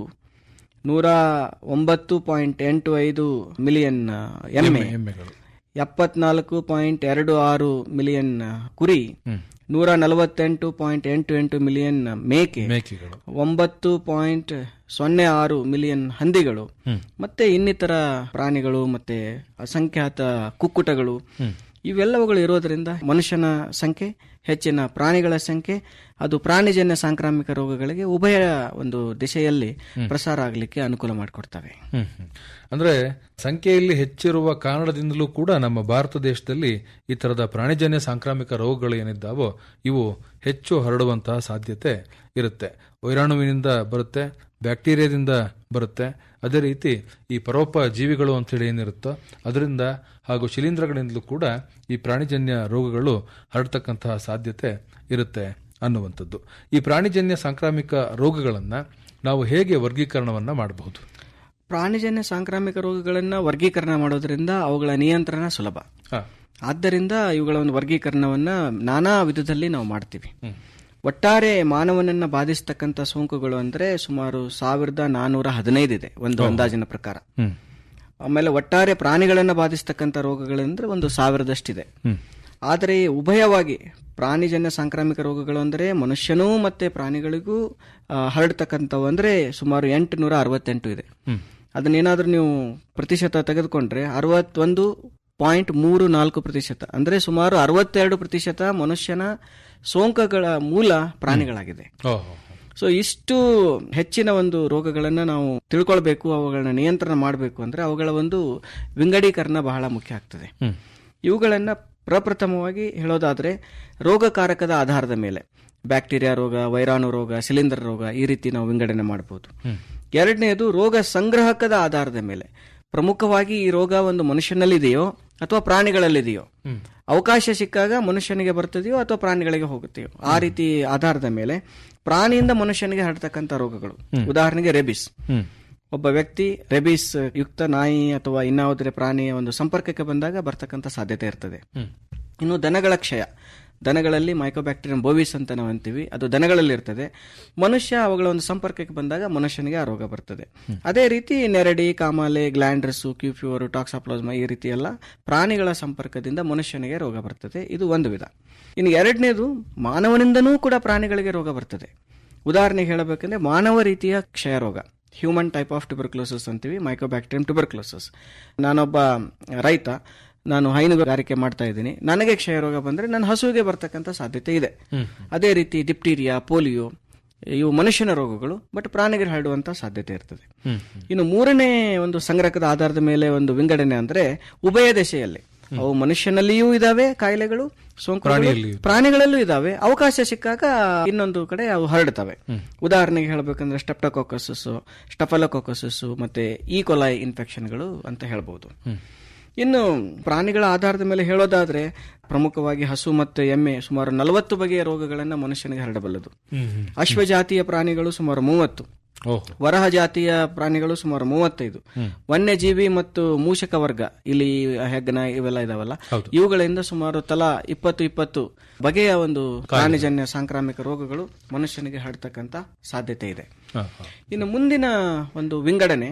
Speaker 15: ನೂರ ಒಂಬತ್ತು ಪಾಯಿಂಟ್ ಎಂಟು ಐದು ಮಿಲಿಯನ್ ಆ, ಎಮ್ಮೆ
Speaker 14: ಎಮ್ಮೆಗಳು
Speaker 15: ಎಪ್ಪತ್ನಾಲ್ಕು ಪಾಯಿಂಟ್ ಎರಡು ಆರು ಮಿಲಿಯನ್ ಆ, ಕುರಿ ನೂರ ನಲವತ್ತೆಂಟು ಪಾಯಿಂಟ್ ಎಂಟು ಎಂಟು ಮಿಲಿಯನ್ ಮೇಕೆ
Speaker 14: ಮೇಕೆಗಳು
Speaker 15: ಒಂಬತ್ತು ಪಾಯಿಂಟ್ ಸೊನ್ನೆ ಆರು ಮಿಲಿಯನ್ ಹಂದಿಗಳು ಮತ್ತೆ ಇನ್ನಿತರ ಪ್ರಾಣಿಗಳು ಮತ್ತೆ ಅಸಂಖ್ಯಾತ ಕುಕ್ಕುಟಗಳು ಇವೆಲ್ಲವುಗಳು ಇರೋದರಿಂದ ಮನುಷ್ಯನ ಸಂಖ್ಯೆ ಹೆಚ್ಚಿನ ಪ್ರಾಣಿಗಳ ಸಂಖ್ಯೆ ಅದು ಪ್ರಾಣಿಜನ್ಯ ಸಾಂಕ್ರಾಮಿಕ ರೋಗಗಳಿಗೆ ಉಭಯ ಒಂದು ದಿಶೆಯಲ್ಲಿ ಪ್ರಸಾರ ಆಗಲಿಕ್ಕೆ ಅನುಕೂಲ ಮಾಡಿಕೊಡ್ತವೆ
Speaker 14: ಹ್ಮ್, ಹ್ಮ್. ಅಂದ್ರೆ ಸಂಖ್ಯೆಯಲ್ಲಿ ಹೆಚ್ಚಿರುವ ಕಾರಣದಿಂದಲೂ ಕೂಡ ನಮ್ಮ ಭಾರತ ದೇಶದಲ್ಲಿ ಈ ತರದ ಪ್ರಾಣಿಜನ್ಯ ಸಾಂಕ್ರಾಮಿಕ ರೋಗಗಳು ಏನಿದ್ದಾವೋ ಇವು ಹೆಚ್ಚು ಹರಡುವಂತಹ ಸಾಧ್ಯತೆ ಇರುತ್ತೆ ವೈರಾಣುವಿನಿಂದ ಬರುತ್ತೆ ಬ್ಯಾಕ್ಟೀರಿಯಾದಿಂದ ಬರುತ್ತೆ ಅದೇ ರೀತಿ ಈ ಪರೋಪ ಜೀವಿಗಳು ಅಂತೇಳಿ ಏನಿರುತ್ತೋ ಅದರಿಂದ ಹಾಗೂ ಶಿಲೀಂಧ್ರಗಳಿಂದಲೂ ಕೂಡ ಈ ಪ್ರಾಣಿಜನ್ಯ ರೋಗಗಳು ಹರಡ್ತಕ್ಕಂತಹ ಸಾಧ್ಯತೆ ಇರುತ್ತೆ ಅನ್ನುವಂಥದ್ದು ಈ ಪ್ರಾಣಿಜನ್ಯ ಸಾಂಕ್ರಾಮಿಕ ರೋಗಗಳನ್ನ ನಾವು ಹೇಗೆ ವರ್ಗೀಕರಣವನ್ನ ಮಾಡಬಹುದು
Speaker 15: ಪ್ರಾಣಿಜನ್ಯ ಸಾಂಕ್ರಾಮಿಕ ರೋಗಗಳನ್ನ ವರ್ಗೀಕರಣ ಮಾಡೋದ್ರಿಂದ ಅವುಗಳ ನಿಯಂತ್ರಣ ಸುಲಭ
Speaker 14: ಹಾ.
Speaker 15: ಆದ್ದರಿಂದ ಇವುಗಳ ಒಂದು ವರ್ಗೀಕರಣವನ್ನ ನಾನಾ ವಿಧದಲ್ಲಿ ನಾವು ಮಾಡ್ತೀವಿ ಒಟ್ಟಾರೆ ಮಾನವನನ್ನ ಬಾಧಿಸ್ತಕ್ಕಂಥ ಸೋಂಕುಗಳು ಅಂದ್ರೆ ಸುಮಾರು ಸಾವಿರದ ನಾನೂರ ಹದಿನೈದು ಇದೆ ಒಂದು ಅಂದಾಜಿನ ಪ್ರಕಾರ
Speaker 14: ಹ್ಮ್.
Speaker 15: ಆಮೇಲೆ ಒಟ್ಟಾರೆ ಪ್ರಾಣಿಗಳನ್ನ ಬಾಧಿಸ್ತಕ್ಕಂಥ ರೋಗಗಳಂದ್ರೆ ಒಂದು ಸಾವಿರದಷ್ಟಿದೆ ಆದರೆ ಉಭಯವಾಗಿ ಪ್ರಾಣಿಜನ್ಯ ಸಾಂಕ್ರಾಮಿಕ ರೋಗಗಳು ಅಂದರೆ ಮನುಷ್ಯನೂ ಮತ್ತೆ ಪ್ರಾಣಿಗಳಿಗೂ ಆ, ಹರಡ್ತಕ್ಕಂಥವು ಅಂದ್ರೆ ಸುಮಾರು ಎಂಟುನೂರ ಅರವತ್ತೆಂಟು ಇದೆ ಅದನ್ನೇನಾದ್ರೂ ನೀವು ಪ್ರತಿಶತ ತೆಗೆದುಕೊಂಡ್ರೆ ಅರವತ್ತೊಂದು ಪಾಯಿಂಟ್ ಮೂರು ನಾಲ್ಕು ಪ್ರತಿಶತ ಅಂದ್ರೆ ಸುಮಾರು ಅರವತ್ತೆರಡು ಪ್ರತಿಶತ ಮನುಷ್ಯನ ಸೋಂಕಗಳ ಮೂಲ ಪ್ರಾಣಿಗಳಾಗಿದೆ
Speaker 14: ಓಹೋ
Speaker 15: ಸೊ ಇಷ್ಟು ಹೆಚ್ಚಿನ ಒಂದು ರೋಗಗಳನ್ನ ನಾವು ತಿಳ್ಕೊಳ್ಬೇಕು ಅವುಗಳನ್ನ ನಿಯಂತ್ರಣ ಮಾಡಬೇಕು ಅಂದ್ರೆ ಅವುಗಳ ಒಂದು ವಿಂಗಡೀಕರಣ ಬಹಳ ಮುಖ್ಯ ಆಗ್ತದೆ
Speaker 14: ಹ್ಮ್.
Speaker 15: ಇವುಗಳನ್ನ ಪ್ರಪ್ರಥಮವಾಗಿ ಹೇಳೋದಾದ್ರೆ ರೋಗಕಾರಕದ ಆಧಾರದ ಮೇಲೆ ಬ್ಯಾಕ್ಟೀರಿಯಾ ರೋಗ ವೈರಾಣು ರೋಗ ಶಿಲೀಂಧ್ರ ರೋಗ ಈ ರೀತಿ ನಾವು ವಿಂಗಡಣೆ ಮಾಡಬಹುದು ಎರಡನೆಯದು ರೋಗ ಸಂಗ್ರಹಕದ ಆಧಾರದ ಮೇಲೆ ಪ್ರಮುಖವಾಗಿ ಈ ರೋಗ ಒಂದು ಮನುಷ್ಯನಲ್ಲಿದೆಯೋ ಅಥವಾ ಪ್ರಾಣಿಗಳಲ್ಲಿದೆಯೋ ಅವಕಾಶ ಸಿಕ್ಕಾಗ ಮನುಷ್ಯನಿಗೆ ಬರ್ತದೆಯೋ ಅಥವಾ ಪ್ರಾಣಿಗಳಿಗೆ ಹೋಗುತ್ತೆಯೋ ಆ ರೀತಿ ಆಧಾರದ ಮೇಲೆ ಪ್ರಾಣಿಯಿಂದ ಮನುಷ್ಯನಿಗೆ ಹರಡ್ತಕ್ಕಂಥ ರೋಗಗಳು ಉದಾಹರಣೆಗೆ ರೆಬಿಸ್
Speaker 14: ಹ್ಮ್.
Speaker 15: ಒಬ್ಬ ವ್ಯಕ್ತಿ ರೆಬಿಸ್ ಯುಕ್ತ ನಾಯಿ ಅಥವಾ ಇನ್ನಾವುದೇ ಪ್ರಾಣಿಯ ಒಂದು ಸಂಪರ್ಕಕ್ಕೆ ಬಂದಾಗ ಬರ್ತಕ್ಕಂಥ ಸಾಧ್ಯತೆ ಇರ್ತದೆ ಇನ್ನು ದನಗಳ ಕ್ಷಯ ದನಗಳಲ್ಲಿ ಮೈಕೋಬ್ಯಾಕ್ಟೀರಿಯಂ ಬೋವಿಸ್ ಅಂತ ನಾವು ಅಂತೀವಿ ಅದು ದನಗಳಲ್ಲಿ ಇರ್ತದೆ ಮನುಷ್ಯ ಅವುಗಳ ಒಂದು ಸಂಪರ್ಕಕ್ಕೆ ಬಂದಾಗ ಮನುಷ್ಯನಿಗೆ ಆ ರೋಗ ಬರ್ತದೆ ಅದೇ ರೀತಿ ನೆರಡಿ ಕಾಮಾಲೆ ಗ್ಲ್ಯಾಂಡ್ರಸ್ಸು ಕ್ಯೂಫ್ಯೂರ್ ಟಾಕ್ಸಾಪ್ಲೋಸ್ಮಾ ಈ ರೀತಿ ಎಲ್ಲ ಪ್ರಾಣಿಗಳ ಸಂಪರ್ಕದಿಂದ ಮನುಷ್ಯನಿಗೆ ರೋಗ ಬರ್ತದೆ ಇದು ಒಂದು ವಿಧ ಇನ್ನು ಎರಡನೇದು ಮಾನವನಿಂದನೂ ಕೂಡ ಪ್ರಾಣಿಗಳಿಗೆ ರೋಗ ಬರ್ತದೆ ಉದಾಹರಣೆಗೆ ಹೇಳಬೇಕಂದ್ರೆ ಮಾನವ ರೀತಿಯ ಕ್ಷಯ ರೋಗ ಹ್ಯೂಮನ್ ಟೈಪ್ ಆಫ್ ಟ್ಯುಬರ್ಕ್ಲೋಸಿಸ್ ಅಂತೀವಿ ಮೈಕೋಬ್ಯಾಕ್ಟೀರಿಯಂ ಟ್ಯುಬರ್ಕ್ಲೋಸಿಸ್ ನಾನೊಬ್ಬ ರೈತ ನಾನು ಹೈನುಗಾರಿಕೆ ಮಾಡ್ತಾ ಇದ್ದೀನಿ ನನಗೆ ಕ್ಷಯ ರೋಗ ಬಂದ್ರೆ ನನ್ನ ಹಸುವಿಗೆ ಬರ್ತಕ್ಕಂಥ ಸಾಧ್ಯತೆ ಇದೆ ಅದೇ ರೀತಿ ಡಿಪ್ಟೀರಿಯಾ ಪೋಲಿಯೋ ಇವು ಮನುಷ್ಯನ ರೋಗಗಳು ಬಟ್ ಪ್ರಾಣಿಗೆ ಹರಡುವಂತ ಸಾಧ್ಯತೆ ಇರ್ತದೆ ಇನ್ನು ಮೂರನೇ ಒಂದು ಸಂಗ್ರಹದ ಆಧಾರದ ಮೇಲೆ ಒಂದು ವಿಂಗಡಣೆ ಅಂದ್ರೆ ಉಭಯ ದಶೆಯಲ್ಲಿ ಅವು ಮನುಷ್ಯನಲ್ಲಿಯೂ ಇದಾವೆ ಕಾಯಿಲೆಗಳು ಸೋಂಕು
Speaker 14: ಪ್ರಾಣಿಯಲ್ಲಿಯೂ.
Speaker 15: ಪ್ರಾಣಿಗಳಲ್ಲೂ ಇದಾವೆ ಅವಕಾಶ ಸಿಕ್ಕಾಗ ಇನ್ನೊಂದು ಕಡೆ ಅವು ಹರಡ್ತವೆ ಉದಾಹರಣೆಗೆ ಹೇಳಬೇಕಂದ್ರೆ ಸ್ಟೆಪ್ಟೋಕೋಕಸಸ್ ಸ್ಟಫಲೋಕೋಕಸಸ್ ಮತ್ತೆ ಈ ಕೊಲಾಯ್ ಇನ್ಫೆಕ್ಷನ್ಗಳು ಅಂತ ಹೇಳ್ಬಹುದು ಇನ್ನು ಪ್ರಾಣಿಗಳ ಆಧಾರದ ಮೇಲೆ ಹೇಳೋದಾದ್ರೆ ಪ್ರಮುಖವಾಗಿ ಹಸು ಮತ್ತು ಎಮ್ಮೆ ಸುಮಾರು ನಲವತ್ತು ಬಗೆಯ ರೋಗಗಳನ್ನ ಮನುಷ್ಯನಿಗೆ ಹರಡಬಲ್ಲದು ಅಶ್ವಜಾತಿಯ ಪ್ರಾಣಿಗಳು ಸುಮಾರು ಮೂವತ್ತು
Speaker 14: ಓಹೋ
Speaker 15: ವರಹ ಜಾತಿಯ ಪ್ರಾಣಿಗಳು ಸುಮಾರು ಮೂವತ್ತೈದು ವನ್ಯಜೀವಿ ಮತ್ತು ಮೂಷಕ ವರ್ಗ ಇಲ್ಲಿ ಹೆಗ್ಗನ ಇವೆಲ್ಲ ಇದಾವಲ್ಲ ಇವುಗಳಿಂದ ಸುಮಾರು ತಲಾ ಇಪ್ಪತ್ತು ಇಪ್ಪತ್ತು ಬಗೆಯ ಒಂದು ಪ್ರಾಣಿಜನ್ಯ ಸಾಂಕ್ರಾಮಿಕ ರೋಗಗಳು ಮನುಷ್ಯನಿಗೆ ಹರಡ್ತಕ್ಕಂತ ಸಾಧ್ಯತೆ ಇದೆ
Speaker 14: ಹಾ, ಹಾ.
Speaker 15: ಇನ್ನು ಮುಂದಿನ ಒಂದು ವಿಂಗಡಣೆ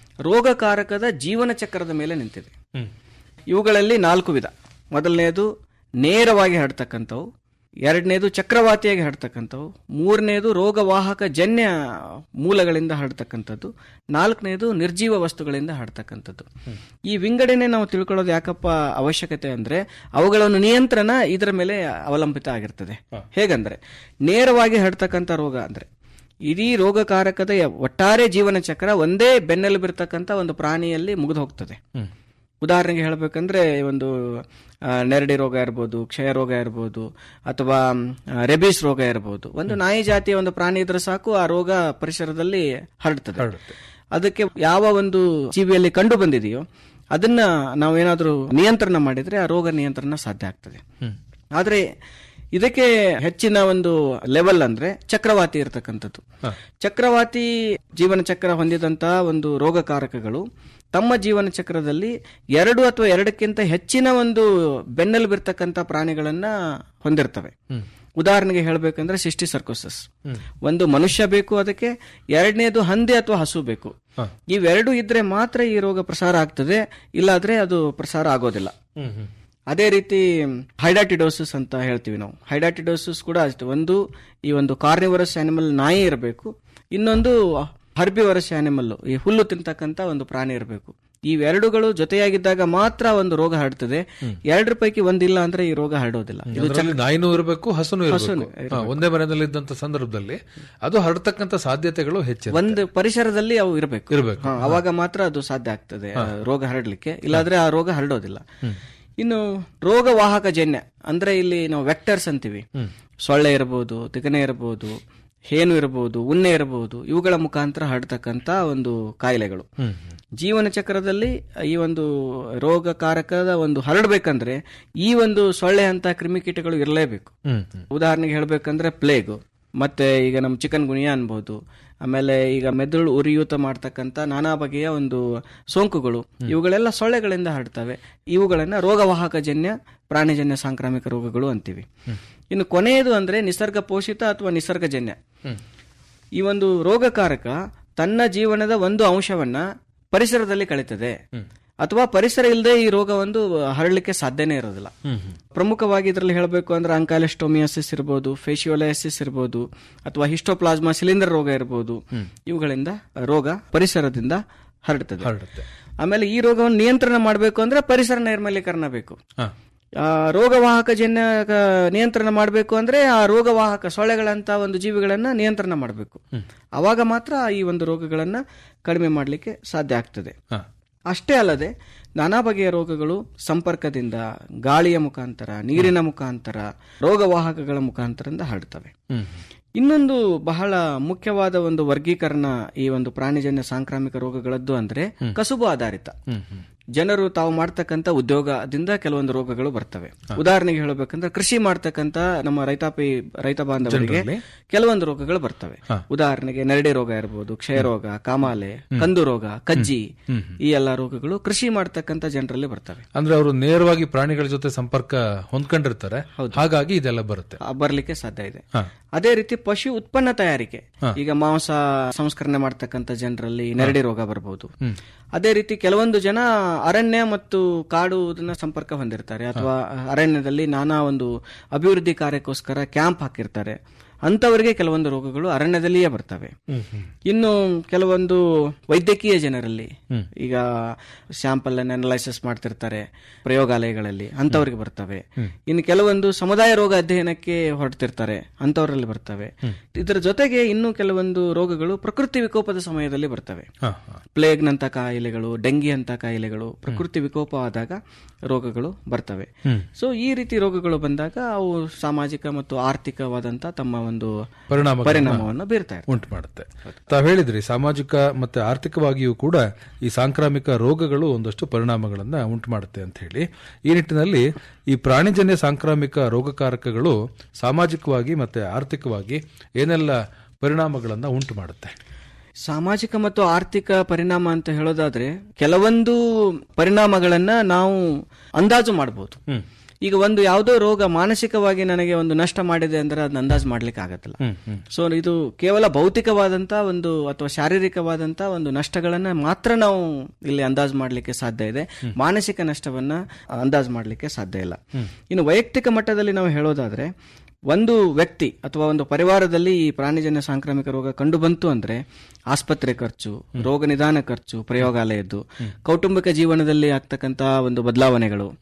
Speaker 15: ರೋಗಕಾರಕದ ಜೀವನ ಚಕ್ರದ ಮೇಲೆ ನಿಂತಿದೆ
Speaker 14: ಹ್ಮ್.
Speaker 15: ಇವುಗಳಲ್ಲಿ ನಾಲ್ಕು ವಿಧ ಮೊದಲನೆಯದು ನೇರವಾಗಿ ಹರಡ್ತಕ್ಕಂಥವು ಎರಡನೇದು ಚಕ್ರವಾತಿಯಾಗಿ ಹರಡ್ತಕ್ಕಂಥವು ಮೂರನೇದು ರೋಗವಾಹಕ ಜನ್ಯ ಮೂಲಗಳಿಂದ ಹರಡ್ತಕ್ಕಂಥದ್ದು ನಾಲ್ಕನೇದು ನಿರ್ಜೀವ ವಸ್ತುಗಳಿಂದ ಹರಡ್ತಕ್ಕಂಥದ್ದು ಈ ವಿಂಗಡಣೆ ನಾವು ತಿಳ್ಕೊಳ್ಳೋದು ಯಾಕಪ್ಪ ಅವಶ್ಯಕತೆ ಅಂದ್ರೆ ಅವುಗಳನ್ನು ನಿಯಂತ್ರಣ ಇದರ ಮೇಲೆ ಅವಲಂಬಿತ ಆಗಿರ್ತದೆ ಹೇಗಂದ್ರೆ ನೇರವಾಗಿ ಹರಡ್ತಕ್ಕಂಥ ರೋಗ ಅಂದ್ರೆ ಇಡೀ ರೋಗಕಾರಕದ ಯ- ಒಟ್ಟಾರೆ ಜೀವನ ಚಕ್ರ ಒಂದೇ ಬೆನ್ನೆಲುಬಿರ್ತಕ್ಕಂಥ ಒಂದು ಪ್ರಾಣಿಯಲ್ಲಿ ಮುಗಿದು ಹೋಗ್ತದೆ ಉದಾಹರಣೆಗೆ ಹೇಳಬೇಕಂದ್ರೆ ಒಂದು ಆ, ನೆರಡಿ ರೋಗ ಇರ್ಬೋದು ಕ್ಷಯ ರೋಗ ಇರ್ಬೋದು ಅಥವಾ ಆ, ರೆಬಿಸ್ ರೋಗ ಇರ್ಬೋದು ಒಂದು ನಾಯಿ ಜಾತಿಯ ಒಂದು ಪ್ರಾಣಿ ಇದ್ರೆ ಸಾಕು ಆ ರೋಗ ಪರಿಸರದಲ್ಲಿ ಹರಡ್ತದೆ ಅದಕ್ಕೆ ಯಾವ ಒಂದು ಜೀವಿಯಲ್ಲಿ ಕಂಡು ಬಂದಿದೆಯೋ ಅದನ್ನ ನಾವೇನಾದ್ರೂ ನಿಯಂತ್ರಣ ಮಾಡಿದ್ರೆ ಆ ರೋಗ ನಿಯಂತ್ರಣ ಸಾಧ್ಯ ಆಗ್ತದೆ ಆದ್ರೆ ಇದಕ್ಕೆ ಹೆಚ್ಚಿನ ಒಂದು ಲೆವೆಲ್ ಅಂದ್ರೆ ಚಕ್ರವಾತಿ ಇರತಕ್ಕಂಥದ್ದು ಚಕ್ರವಾತಿ ಜೀವನ ಚಕ್ರ ಹೊಂದಿದಂತಹ ಒಂದು ರೋಗಕಾರಕಗಳು ತಮ್ಮ ಜೀವನ ಚಕ್ರದಲ್ಲಿ ಎರಡು ಅಥವಾ ಎರಡಕ್ಕಿಂತ ಹೆಚ್ಚಿನ ಒಂದು ಬೆನ್ನೆಲುಬಿರ್ತಕ್ಕಂಥ ಪ್ರಾಣಿಗಳನ್ನ ಹೊಂದಿರ್ತವೆ ಉದಾಹರಣೆಗೆ ಹೇಳಬೇಕಂದ್ರೆ ಸಿಸ್ಟಿ ಸರ್ಕೋಸಸ್ ಒಂದು ಮನುಷ್ಯ ಬೇಕು ಅದಕ್ಕೆ ಎರಡನೇದು ಹಂದಿ ಅಥವಾ ಹಸು ಬೇಕು ಇವೆರಡು ಇದ್ರೆ ಮಾತ್ರ ಈ ರೋಗ ಪ್ರಸಾರ ಆಗ್ತದೆ ಇಲ್ಲಾದ್ರೆ ಅದು ಪ್ರಸಾರ ಆಗೋದಿಲ್ಲ ಅದೇ ರೀತಿ ಹೈಡಾಟಿಡೋಸಿಸ್ ಅಂತ ಹೇಳ್ತೀವಿ ನಾವು ಹೈಡಾಟಿಡೋಸಿಸ್ ಕೂಡ ಅಷ್ಟೇ ಒಂದು ಈ ಒಂದು ಕಾರ್ನಿವರಸ್ ಆನಿಮಲ್ ನಾಯಿ ಇರಬೇಕು ಇನ್ನೊಂದು ಹರ್ಬಿವರಸ್ ಆನಿಮಲ್ ಈ ಹುಲ್ಲು ತಿಂತಕ್ಕಂತ ಒಂದು ಪ್ರಾಣಿ ಇರಬೇಕು ಇವೆರಡುಗಳು ಜೊತೆಯಾಗಿದ್ದಾಗ ಮಾತ್ರ ಒಂದು ರೋಗ ಹರಡ್ತದೆ ಎರಡರ ಪೈಕಿ ಒಂದಿಲ್ಲ ಅಂದ್ರೆ ಈ ರೋಗ ಹರಡೋದಿಲ್ಲ ಇದು
Speaker 14: ಅದರಲ್ಲಿ ನಾಯಿನೂ ಇರಬೇಕು ಹಸುನು
Speaker 15: ಹಸುನು
Speaker 14: ಇರಬೇಕು ಒಂದೇ ಮನೆಯಲ್ಲಿ ಇದ್ದಂತ ಸಂದರ್ಭದಲ್ಲಿ ಅದು ಹರಡ್ತಕ್ಕಂತ ಸಾಧ್ಯತೆಗಳು ಹೆಚ್ಚಿದೆ
Speaker 15: ಒಂದು ಪರಿಸರದಲ್ಲಿ ಅವು ಇರಬೇಕು
Speaker 14: ಇರ್ಬೇಕು.
Speaker 15: ಹಾ, ಅವಾಗ ಮಾತ್ರ ಅದು ಸಾಧ್ಯ ಆಗ್ತದೆ ಆ ರೋಗ ಹರಡ್ಲಿಕ್ಕೆ ಇಲ್ಲಾದ್ರೆ ಆ ರೋಗ ಹರಡೋದಿಲ್ಲ ಇನ್ನು ರೋಗವಾಹಕ ಜನ್ಯ ಅಂದ್ರೆ ಇಲ್ಲಿ ನಾವು ವೆಕ್ಟರ್ಸ್ ಅಂತೀವಿ ಸೊಳ್ಳೆ ಇರಬಹುದು ತಿಗಣೆ ಇರಬಹುದು ಹೇನು ಇರಬಹುದು ಉಣ್ಣೆ ಇರಬಹುದು ಇವುಗಳ ಮುಖಾಂತರ ಹರಡ್ತಕ್ಕಂತ ಒಂದು ಕಾಯಿಲೆಗಳು ಜೀವನ ಚಕ್ರದಲ್ಲಿ ಈ ಒಂದು ರೋಗಕಾರಕದ ಒಂದು ಹರಡ್ಬೇಕಂದ್ರೆ ಈ ಒಂದು ಸೊಳ್ಳೆ ಅಂತ ಕ್ರಿಮಿಕೀಟಗಳು ಇರಲೇಬೇಕು ಉದಾಹರಣೆಗೆ ಹೇಳ್ಬೇಕಂದ್ರೆ ಪ್ಲೇಗ್ ಮತ್ತೆ ಈಗ ನಮ್ಮ ಚಿಕನ್ ಗುಣಿಯಾ ಅನ್ಬೋದು ಆಮೇಲೆ ಈಗ ಮೆದುಳು ಉರಿಯೂತ ಮಾಡ್ತಕ್ಕಂಥ ನಾನಾ ಬಗೆಯ ಒಂದು ಸೋಂಕುಗಳು ಇವುಗಳೆಲ್ಲ ಸೊಳ್ಳೆಗಳಿಂದ ಹರಡ್ತವೆ ಇವುಗಳನ್ನ ರೋಗವಾಹಕ ಜನ್ಯ ಪ್ರಾಣಿಜನ್ಯ ಸಾಂಕ್ರಾಮಿಕ ರೋಗಗಳು ಅಂತೀವಿ ಇನ್ನು ಕೊನೆಯದು ಅಂದ್ರೆ ನಿಸರ್ಗ ಪೋಷಿತ ಅಥವಾ ನಿಸರ್ಗಜನ್ಯ ಈ ಒಂದು ರೋಗಕಾರಕ ತನ್ನ ಜೀವನದ ಒಂದು ಅಂಶವನ್ನ ಪರಿಸರದಲ್ಲಿ ಕಳೀತದೆ ಅಥವಾ ಪರಿಸರ ಇಲ್ಲದೆ ಈ ರೋಗ ಒಂದು ಹರಡಲಿಕ್ಕೆ ಸಾಧ್ಯನೇ ಇರೋದಿಲ್ಲ ಪ್ರಮುಖವಾಗಿ ಇದರಲ್ಲಿ ಹೇಳಬೇಕು ಅಂದ್ರೆ ಅಂಕಾಲೆಸ್ಟೋಮಿಯಾಸಿಸ್ ಇರಬಹುದು ಫೇಶಿಯೋಲೈಸಿಸ್ ಇರಬಹುದು ಅಥವಾ ಹಿಸ್ಟೋಪ್ಲಾಸ್ಮಾ ಸಿಲಿಂಡರ್ ರೋಗ ಇರಬಹುದು ಇವುಗಳಿಂದ ರೋಗ ಪರಿಸರದಿಂದ ಹರಡುತ್ತದೆ ಆಮೇಲೆ ಈ ರೋಗವನ್ನು ನಿಯಂತ್ರಣ ಮಾಡಬೇಕು ಅಂದ್ರೆ ಪರಿಸರ ನೈರ್ಮಲ್ಯೀಕರಣ ಬೇಕು ಆ, ರೋಗವಾಹಕ ಜನ್ಯ ನಿಯಂತ್ರಣ ಮಾಡಬೇಕು ಅಂದ್ರೆ ಆ ರೋಗವಾಹಕ ಸೊಳ್ಳೆಗಳಂತ ಒಂದು ಜೀವಿಗಳನ್ನ ನಿಯಂತ್ರಣ ಮಾಡಬೇಕು ಅವಾಗ ಮಾತ್ರ ಈ ಒಂದು ರೋಗಗಳನ್ನ ಕಡಿಮೆ ಮಾಡಲಿಕ್ಕೆ ಸಾಧ್ಯ ಆಗ್ತದೆ ಅಷ್ಟೇ ಅಲ್ಲದೆ ನಾನಾ ಬಗೆಯ ರೋಗಗಳು ಸಂಪರ್ಕದಿಂದ ಗಾಳಿಯ ಮುಖಾಂತರ ನೀರಿನ ಮುಖಾಂತರ ರೋಗವಾಹಕಗಳ ಮುಖಾಂತರದಿಂದ ಹರಡ್ತವೆ ಇನ್ನೊಂದು ಬಹಳ ಮುಖ್ಯವಾದ ಒಂದು ವರ್ಗೀಕರಣ ಈ ಒಂದು ಪ್ರಾಣಿಜನ್ಯ ಸಾಂಕ್ರಾಮಿಕ ರೋಗಗಳದ್ದು ಅಂದ್ರೆ ಕಸುಬು ಆಧಾರಿತ ಜನರು ತಾವು ಮಾಡ್ತಕ್ಕಂಥ ಉದ್ಯೋಗದಿಂದ ಕೆಲವೊಂದು ರೋಗಗಳು ಬರ್ತವೆ ಉದಾಹರಣೆಗೆ ಹೇಳಬೇಕಂದ್ರೆ ಕೃಷಿ ಮಾಡ್ತಕ್ಕಂಥ ನಮ್ಮ ರೈತಾಪಿ ರೈತ ಬಾಂಧವರಿಗೆ
Speaker 14: ಜನರಲ್ಲಿ?
Speaker 15: ಕೆಲವೊಂದು ರೋಗಗಳು ಬರ್ತವೆ ಉದಾಹರಣೆಗೆ ನೆರಡಿ ರೋಗ ಇರಬಹುದು ಕ್ಷಯ ರೋಗ ಕಾಮಾಲೆ ಕಂದು ರೋಗ ಕಜ್ಜಿ ಈ ಎಲ್ಲಾ ರೋಗಗಳು ಕೃಷಿ ಮಾಡ್ತಕ್ಕಂಥ ಜನರಲ್ಲಿ ಬರ್ತವೆ
Speaker 14: ಅಂದ್ರೆ ಅವರು ನೇರವಾಗಿ ಪ್ರಾಣಿಗಳ ಜೊತೆ ಸಂಪರ್ಕ ಹೊಂದ್ಕೊಂಡಿರ್ತಾರೆ ಹಾಗಾಗಿ ಇದೆಲ್ಲ ಬರುತ್ತೆ
Speaker 15: ಆ, ಬರ್ಲಿಕ್ಕೆ ಸಾಧ್ಯ ಇದೆ
Speaker 14: ಹಾ.
Speaker 15: ಅದೇ ರೀತಿ ಪಶು ಉತ್ಪನ್ನ ತಯಾರಿಕೆ ಈಗ ಮಾಂಸ ಸಂಸ್ಕರಣೆ ಮಾಡ್ತಕ್ಕಂಥ ಜನರಲ್ಲಿ ನೆರಡಿ ರೋಗ ಬರಬಹುದು ಅದೇ ರೀತಿ ಕೆಲವೊಂದು ಜನ ಅರಣ್ಯ ಮತ್ತು ಕಾಡು ಇದನ್ನ ಸಂಪರ್ಕ ಹೊಂದಿರ್ತಾರೆ ಅಥವಾ ಅರಣ್ಯದಲ್ಲಿ ನಾನಾ ಒಂದು ಅಭಿವೃದ್ಧಿ ಕಾರ್ಯಕ್ಕೋಸ್ಕರ ಕ್ಯಾಂಪ್ ಹಾಕಿರ್ತಾರೆ ಅಂತವರಿಗೆ ಕೆಲವೊಂದು ರೋಗಗಳು ಅರಣ್ಯದಲ್ಲಿಯೇ ಬರ್ತವೆ ಇನ್ನು ಕೆಲವೊಂದು ವೈದ್ಯಕೀಯ ಜನರಲ್ಲಿ ಈಗ ಸ್ಯಾಂಪಲ್ ಅನ್ನು ಅನಲೈಸಿಸ್ ಮಾಡ್ತಿರ್ತಾರೆ ಪ್ರಯೋಗಾಲಯಗಳಲ್ಲಿ ಅಂತವರಿಗೆ ಬರ್ತವೆ ಇನ್ನು ಕೆಲವೊಂದು ಸಮುದಾಯ ರೋಗ ಅಧ್ಯಯನಕ್ಕೆ ಹೊರಡ್ತಿರ್ತಾರೆ ಅಂತವರಲ್ಲಿ ಬರ್ತವೆ ಇದರ ಜೊತೆಗೆ ಇನ್ನು ಕೆಲವೊಂದು ರೋಗಗಳು ಪ್ರಕೃತಿ ವಿಕೋಪದ ಸಮಯದಲ್ಲಿ ಬರ್ತವೆ ಪ್ಲೇಗ್ ನಂತ ಕಾಯಿಲೆಗಳು ಡೆಂಗಿ ಅಂತ ಕಾಯಿಲೆಗಳು ಪ್ರಕೃತಿ ವಿಕೋಪ ಆದಾಗ ರೋಗಗಳು ಬರ್ತವೆ ಸೊ ಈ ರೀತಿ ರೋಗಗಳು ಬಂದಾಗ ಅವು ಸಾಮಾಜಿಕ ಮತ್ತು ಆರ್ಥಿಕವಾದಂತ ತಮ್ಮ ಒಂದು
Speaker 14: ಪರಿಣಾಮ
Speaker 15: ಪರಿಣಾಮವನ್ನು ಬೀರ್ತಾ ಇರ್ತವೆ.
Speaker 14: ಉಂಟು ಮಾಡುತ್ತೆ ತಾವು ಹೇಳಿದ್ರಿ ಸಾಮಾಜಿಕ ಮತ್ತೆ ಆರ್ಥಿಕವಾಗಿಯೂ ಕೂಡ ಈ ಸಾಂಕ್ರಾಮಿಕ ರೋಗಗಳು ಒಂದಷ್ಟು ಪರಿಣಾಮಗಳನ್ನ ಉಂಟು ಮಾಡುತ್ತೆ ಅಂತ ಹೇಳಿ ಈ ನಿಟ್ಟಿನಲ್ಲಿ ಈ ಪ್ರಾಣಿಜನ್ಯ ಸಾಂಕ್ರಾಮಿಕ ರೋಗಕಾರಕಗಳು ಸಾಮಾಜಿಕವಾಗಿ ಮತ್ತೆ ಆರ್ಥಿಕವಾಗಿ ಏನೆಲ್ಲ ಪರಿಣಾಮಗಳನ್ನ ಉಂಟು ಮಾಡುತ್ತೆ
Speaker 15: ಸಾಮಾಜಿಕ ಮತ್ತು ಆರ್ಥಿಕ ಪರಿಣಾಮ ಅಂತ ಹೇಳೋದಾದ್ರೆ ಕೆಲವೊಂದು ಪರಿಣಾಮಗಳನ್ನ ನಾವು ಅಂದಾಜು ಮಾಡಬಹುದು ಈಗ ಒಂದು ಯಾವುದೋ ರೋಗ ಮಾನಸಿಕವಾಗಿ ನನಗೆ ಒಂದು ನಷ್ಟ ಮಾಡಿದೆ ಅಂದ್ರೆ ಅದನ್ನ ಅಂದಾಜು ಮಾಡ್ಲಿಕ್ಕೆ ಆಗತ್ತಿಲ್ಲ ಸೊ ಇದು ಕೇವಲ ಭೌತಿಕವಾದಂತ ಒಂದು ಅಥವಾ ಶಾರೀರಿಕವಾದಂತ ಒಂದು ನಷ್ಟಗಳನ್ನ ಮಾತ್ರ ನಾವು ಇಲ್ಲಿ ಅಂದಾಜು ಮಾಡ್ಲಿಕ್ಕೆ ಸಾಧ್ಯ ಇದೆ ಮಾನಸಿಕ ನಷ್ಟವನ್ನ ಅಂದಾಜು ಮಾಡ್ಲಿಕ್ಕೆ ಸಾಧ್ಯ ಇಲ್ಲ ಇನ್ನು ವೈಯಕ್ತಿಕ ಮಟ್ಟದಲ್ಲಿ ನಾವು ಹೇಳೋದಾದ್ರೆ ಒಂದು ವ್ಯಕ್ತಿ ಅಥವಾ ಒಂದು ಪರಿವಾರದಲ್ಲಿ ಈ ಪ್ರಾಣಿಜನ್ಯ ಸಾಂಕ್ರಾಮಿಕ ರೋಗ ಕಂಡು ಬಂತು ಅಂದ್ರೆ ಆಸ್ಪತ್ರೆ ಖರ್ಚು ರೋಗ ನಿದಾನ ಖರ್ಚು ಪ್ರಯೋಗಾಲಯದ್ದು ಕೌಟುಂಬಿಕ ಜೀವನದಲ್ಲಿ ಆಗ್ತಕ್ಕಂತ ಒಂದು ಬದಲಾವಣೆಗಳು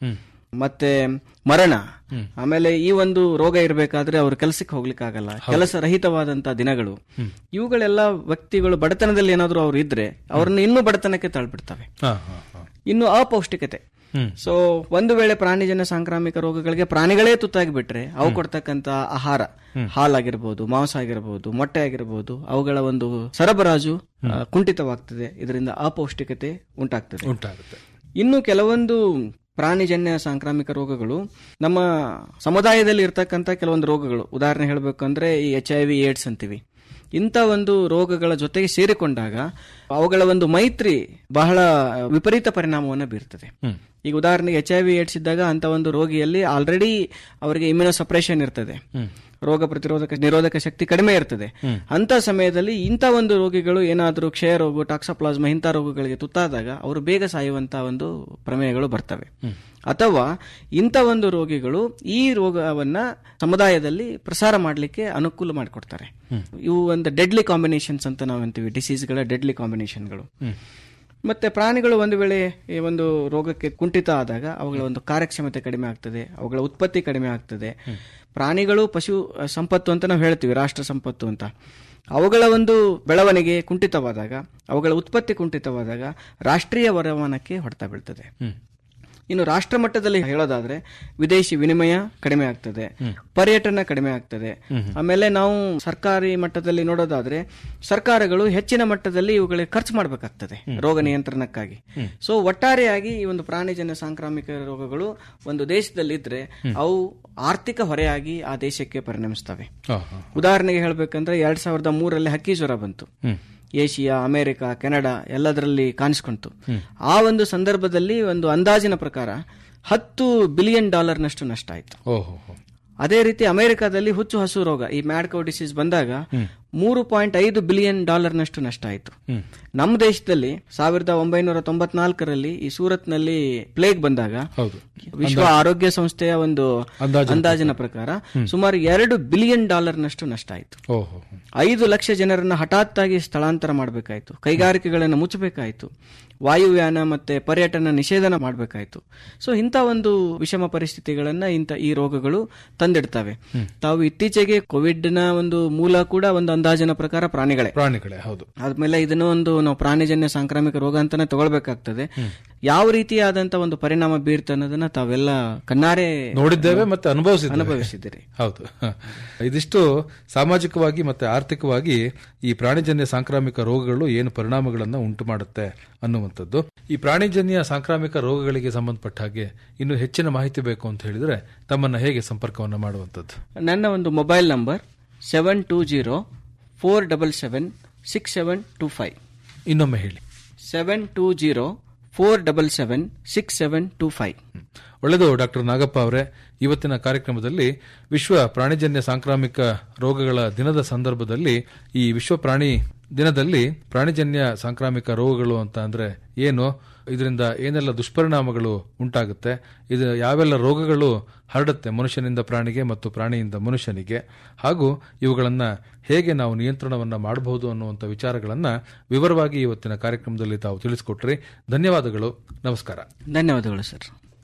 Speaker 15: ಮತ್ತೆ ಮರಣ ಆಮೇಲೆ ಈ ಒಂದು ರೋಗ ಇರಬೇಕಾದ್ರೆ ಅವ್ರು ಕೆಲಸಕ್ಕೆ ಹೋಗ್ಲಿಕ್ಕೆ ಆಗಲ್ಲ ಕೆಲಸ ರಹಿತವಾದಂತ ದಿನಗಳು ಇವುಗಳೆಲ್ಲ ವ್ಯಕ್ತಿಗಳು ಬಡತನದಲ್ಲಿ ಏನಾದ್ರು ಅವ್ರು ಇದ್ರೆ ಅವ್ರನ್ನ ಇನ್ನೂ ಬಡತನಕ್ಕೆ ತಳ್ಬಿಡ್ತವೆ
Speaker 14: ಹಾ, ಹಾ, ಹಾ.
Speaker 15: ಇನ್ನು ಅಪೌಷ್ಟಿಕತೆ
Speaker 14: ಹ್ಮ್.
Speaker 15: ಸೊ ಒಂದು ವೇಳೆ ಪ್ರಾಣಿಜನ್ಯ ಸಾಂಕ್ರಾಮಿಕ ರೋಗಗಳಿಗೆ ಪ್ರಾಣಿಗಳೇ ತುತ್ತಾಗಿ ಬಿಟ್ರೆ ಅವು ಕೊಡ್ತಕ್ಕಂತ ಆಹಾರ ಹಾಲಾಗಿರ್ಬೋದು ಮಾಂಸ ಆಗಿರಬಹುದು ಮೊಟ್ಟೆ ಆಗಿರಬಹುದು ಅವುಗಳ ಒಂದು ಸರಬರಾಜು ಆ, ಕುಂಠಿತವಾಗ್ತದೆ ಇದರಿಂದ ಅಪೌಷ್ಟಿಕತೆ ಉಂಟಾಗ್ತದೆ
Speaker 14: ಉಂಟಾಗುತ್ತೆ
Speaker 15: ಇನ್ನು ಕೆಲವೊಂದು ಪ್ರಾಣಿಜನ್ಯ ಸಾಂಕ್ರಾಮಿಕ ರೋಗಗಳು ನಮ್ಮ ಸಮುದಾಯದಲ್ಲಿ ಇರ್ತಕ್ಕಂಥ ಕೆಲವೊಂದು ರೋಗಗಳು ಉದಾಹರಣೆ ಹೇಳಬೇಕಂದ್ರೆ ಈ ಎಚ್ ಐ ವಿ ಏಡ್ಸ್ ಅಂತೀವಿ ಇಂಥ ಒಂದು ರೋಗಗಳ ಜೊತೆಗೆ ಸೇರಿಕೊಂಡಾಗ ಅವುಗಳ ಒಂದು ಮೈತ್ರಿ ಬಹಳ ವಿಪರೀತ ಪರಿಣಾಮವನ್ನು ಬೀರ್ತದೆ ಈಗ ಉದಾಹರಣೆಗೆ ಎಚ್ ಐ ವಿ ಏಡ್ಸ್ ಇದ್ದಾಗ ಅಂತ ಒಂದು ರೋಗಿಯಲ್ಲಿ ಆಲ್ರೆಡಿ ಅವರಿಗೆ ಇಮ್ಯುನೋ ಸಪ್ರೇಷನ್ ಇರ್ತದೆ ರೋಗ ಪ್ರತಿರೋಧಕ ನಿರೋಧಕ ಶಕ್ತಿ ಕಡಿಮೆ ಇರ್ತದೆ ಅಂತ ಸಮಯದಲ್ಲಿ ಇಂಥ ಒಂದು ರೋಗಿಗಳು ಏನಾದರೂ ಕ್ಷಯ ರೋಗ ಟಾಕ್ಸೋಪ್ಲಾಸ್ಮಾ ಇಂಥ ರೋಗಗಳಿಗೆ ತುತ್ತಾದಾಗ ಅವರು ಬೇಗ ಸಾಯುವಂತ ಒಂದು ಪ್ರಮೇಯಗಳು ಬರ್ತವೆ ಅಥವಾ ಇಂಥ ಒಂದು ರೋಗಿಗಳು ಈ ರೋಗವನ್ನ ಸಮುದಾಯದಲ್ಲಿ ಪ್ರಸಾರ ಮಾಡಲಿಕ್ಕೆ ಅನುಕೂಲ ಮಾಡಿಕೊಡ್ತಾರೆ ಇವು ಒಂದು ಡೆಡ್ಲಿ ಕಾಂಬಿನೇಷನ್ಸ್ ಅಂತ ನಾವು ಅಂತೀವಿ ಡಿಸೀಸ್ಗಳ ಡೆಡ್ಲಿ ಕಾಂಬಿನೇಷನ್ಗಳು ಮತ್ತೆ ಪ್ರಾಣಿಗಳು ಒಂದು ವೇಳೆ ಈ ಒಂದು ರೋಗಕ್ಕೆ ಕುಂಠಿತ ಆದಾಗ ಅವುಗಳ ಒಂದು ಕಾರ್ಯಕ್ಷಮತೆ ಕಡಿಮೆ ಆಗ್ತದೆ ಅವುಗಳ ಉತ್ಪತ್ತಿ ಕಡಿಮೆ ಆಗ್ತದೆ ಪ್ರಾಣಿಗಳು ಪಶು ಅಹ್, ಸಂಪತ್ತು ಅಂತ ನಾವು ಹೇಳ್ತೀವಿ ರಾಷ್ಟ್ರ ಸಂಪತ್ತು ಅಂತ ಅವುಗಳ ಒಂದು ಬೆಳವಣಿಗೆ ಕುಂಠಿತವಾದಾಗ ಅವುಗಳ ಉತ್ಪತ್ತಿ ಕುಂಠಿತವಾದಾಗ ರಾಷ್ಟ್ರೀಯ ವರಮಾನಕ್ಕೆ ಹೊಡೆತ ಬೀಳ್ತದೆ ಇನ್ನು ರಾಷ್ಟ್ರ ಮಟ್ಟದಲ್ಲಿ ಹೇಳೋದಾದ್ರೆ ವಿದೇಶಿ ವಿನಿಮಯ ಕಡಿಮೆ ಆಗ್ತದೆ ಪರ್ಯಟನ ಕಡಿಮೆ ಆಗ್ತದೆ ಆಮೇಲೆ ನಾವು ಸರ್ಕಾರಿ ಮಟ್ಟದಲ್ಲಿ ನೋಡೋದಾದ್ರೆ ಸರ್ಕಾರಗಳು ಹೆಚ್ಚಿನ ಮಟ್ಟದಲ್ಲಿ ಇವುಗಳಿಗೆ ಖರ್ಚು ಮಾಡಬೇಕಾಗ್ತದೆ ರೋಗ ನಿಯಂತ್ರಣಕ್ಕಾಗಿ ಸೊ ಒಟ್ಟಾರೆಯಾಗಿ ಈ ಒಂದು ಪ್ರಾಣಿಜನ್ಯ ಸಾಂಕ್ರಾಮಿಕ ರೋಗಗಳು ಒಂದು ದೇಶದಲ್ಲಿ ಇದ್ರೆ ಅವು ಆರ್ಥಿಕ ಹೊರೆಯಾಗಿ ಆ ದೇಶಕ್ಕೆ ಪರಿಣಮಿಸ್ತವೆ
Speaker 14: ಹಾ, ಹಾ.
Speaker 15: ಉದಾಹರಣೆಗೆ ಹೇಳ್ಬೇಕಂದ್ರೆ ಎರಡ್ ಸಾವಿರದ ಮೂರರಲ್ಲಿ ಹಕ್ಕಿ ಜ್ವರ ಬಂತು ಏಷ್ಯಾ ಅಮೆರಿಕ ಕೆನಡಾ ಎಲ್ಲದರಲ್ಲಿ ಕಾಣಿಸ್ಕೊಂತು ಆ ಒಂದು ಸಂದರ್ಭದಲ್ಲಿ ಒಂದು ಅಂದಾಜಿನ ಪ್ರಕಾರ ಹತ್ತು ಬಿಲಿಯನ್ ಡಾಲರ್ನಷ್ಟು ನಷ್ಟ ಆಯ್ತು
Speaker 14: ಓಹೋ ಹೋ.
Speaker 15: ಅದೇ ರೀತಿ ಅಮೆರಿಕದಲ್ಲಿ ಹುಚ್ಚು ಹಸು ರೋಗ ಈ ಮ್ಯಾಡ್ಕೋ ಡಿಸೀಸ್ ಬಂದಾಗ ಮೂರು ಪಾಯಿಂಟ್ ಐದು ಬಿಲಿಯನ್ ಡಾಲರ್ನಷ್ಟು ನಷ್ಟ ಆಯಿತು ನಮ್ಮ ದೇಶದಲ್ಲಿ ಸಾವಿರದ ಒಂಬೈನೂರ ತೊಂಬತ್ನಾಲ್ಕರಲ್ಲಿ ಈ ಸೂರತ್ನಲ್ಲಿ ಪ್ಲೇಗ್ ಬಂದಾಗ
Speaker 14: ಹೌದು
Speaker 15: ವಿಶ್ವ ಆರೋಗ್ಯ ಸಂಸ್ಥೆಯ ಒಂದು
Speaker 14: ಅಂದಾಜಿನ
Speaker 15: ಅಂದಾಜಿನ ಪ್ರಕಾರ ಸುಮಾರು ಎರಡು ಬಿಲಿಯನ್ ಡಾಲರ್ನಷ್ಟು ನಷ್ಟ ಆಯಿತು
Speaker 14: ಓಹೋ
Speaker 15: ಐದು ಲಕ್ಷ ಜನರನ್ನ ಹಠಾತ್ತಾಗಿ ಸ್ಥಳಾಂತರ ಮಾಡಬೇಕಾಯಿತು ಕೈಗಾರಿಕೆಗಳನ್ನು ಮುಚ್ಚಬೇಕಾಯಿತು ವಾಯುಯಾನ ಮತ್ತೆ ಪರ್ಯಟನ ನಿಷೇಧನ ಮಾಡಬೇಕಾಯಿತು ಸೊ ಇಂಥ ಒಂದು ವಿಷಮ ಪರಿಸ್ಥಿತಿಗಳನ್ನ ಇಂಥ ಈ ರೋಗಗಳು ತಂದಿಡ್ತವೆ ತಾವು ಇತ್ತೀಚೆಗೆ ಕೋವಿಡ್ ನ ಒಂದು ಮೂಲ ಕೂಡ ಒಂದು ಅಂದಾಜಿನ ಪ್ರಕಾರ ಪ್ರಾಣಿಗಳೇ
Speaker 14: ಪ್ರಾಣಿಗಳೇ ಹೌದು
Speaker 15: ಆದ್ಮೇಲೆ ಇದನ್ನು ಒಂದು ನಾವು ಪ್ರಾಣಿಜನ್ಯ ಸಾಂಕ್ರಾಮಿಕ ರೋಗ ಅಂತಾನೆ ತಗೊಳ್ಬೇಕಾಗ್ತದೆ ಯಾವ ರೀತಿಯಾದಂತ ಒಂದು ಪರಿಣಾಮ ಬೀರ್ತ ಅನ್ನೋದನ್ನ ತಾವೆಲ್ಲ ಕಣ್ಣಾರೆ
Speaker 14: ನೋಡಿದ್ದೇವೆ ಮತ್ತೆ ಅನುಭವಿಸಿದ್ದೇವೆ
Speaker 15: ಅನುಭವಿಸಿದ್ದೀರಿ
Speaker 14: ಹೌದು ಹ. ಇದಿಷ್ಟು ಸಾಮಾಜಿಕವಾಗಿ ಮತ್ತೆ ಆರ್ಥಿಕವಾಗಿ ಈ ಪ್ರಾಣಿಜನ್ಯ ಸಾಂಕ್ರಾಮಿಕ ರೋಗಗಳು ಏನು ಪರಿಣಾಮಗಳನ್ನು ಉಂಟು ಮಾಡುತ್ತೆ ಅನ್ನುವಂಥದ್ದು ಈ ಪ್ರಾಣಿಜನ್ಯ ಸಾಂಕ್ರಾಮಿಕ ರೋಗಗಳಿಗೆ ಸಂಬಂಧಪಟ್ಟ ಹಾಗೆ ಇನ್ನು ಹೆಚ್ಚಿನ ಮಾಹಿತಿ ಬೇಕು ಅಂತ ಹೇಳಿದ್ರೆ ತಮ್ಮನ್ನ ಹೇಗೆ ಸಂಪರ್ಕವನ್ನು ಮಾಡುವಂಥದ್ದು
Speaker 15: ನನ್ನ ಒಂದು mobile number seven two zero four double seven six seven two five
Speaker 14: ಇನ್ನೊಮ್ಮೆ ಹೇಳಿ
Speaker 15: seven two zero four double seven six seven two five
Speaker 14: ಒಳ್ಳೆಯದು ಡಾಕ್ಟರ್ ನಾಗಪ್ಪ ಅವರೇ ಇವತ್ತಿನ ಕಾರ್ಯಕ್ರಮದಲ್ಲಿ ವಿಶ್ವ ಪ್ರಾಣಿಜನ್ಯ ಸಾಂಕ್ರಾಮಿಕ ರೋಗಗಳ ದಿನದ ಸಂದರ್ಭದಲ್ಲಿ ಈ ವಿಶ್ವ ಪ್ರಾಣಿ ದಿನದಲ್ಲಿ ಪ್ರಾಣಿಜನ್ಯ ಸಾಂಕ್ರಾಮಿಕ ರೋಗಗಳು ಅಂತ ಅಂದ್ರೆ ಏನು ಇದರಿಂದ ಏನೆಲ್ಲ ದುಷ್ಪರಿಣಾಮಗಳು ಉಂಟಾಗುತ್ತೆ ಇದು ಯಾವೆಲ್ಲ ರೋಗಗಳು ಹರಡುತ್ತೆ ಮನುಷ್ಯನಿಂದ ಪ್ರಾಣಿಗೆ ಮತ್ತು ಪ್ರಾಣಿಯಿಂದ ಮನುಷ್ಯನಿಗೆ ಹಾಗೂ ಇವುಗಳನ್ನ ಹೇಗೆ ನಾವು ನಿಯಂತ್ರಣವನ್ನ ಮಾಡಬಹುದು ಅನ್ನುವಂಥ ವಿಚಾರಗಳನ್ನ ವಿವರವಾಗಿ ಇವತ್ತಿನ ಕಾರ್ಯಕ್ರಮದಲ್ಲಿ ತಾವು ತಿಳಿಸಿಕೊಟ್ರಿ ಧನ್ಯವಾದಗಳು ನಮಸ್ಕಾರ
Speaker 15: ಧನ್ಯವಾದಗಳು ಸರ್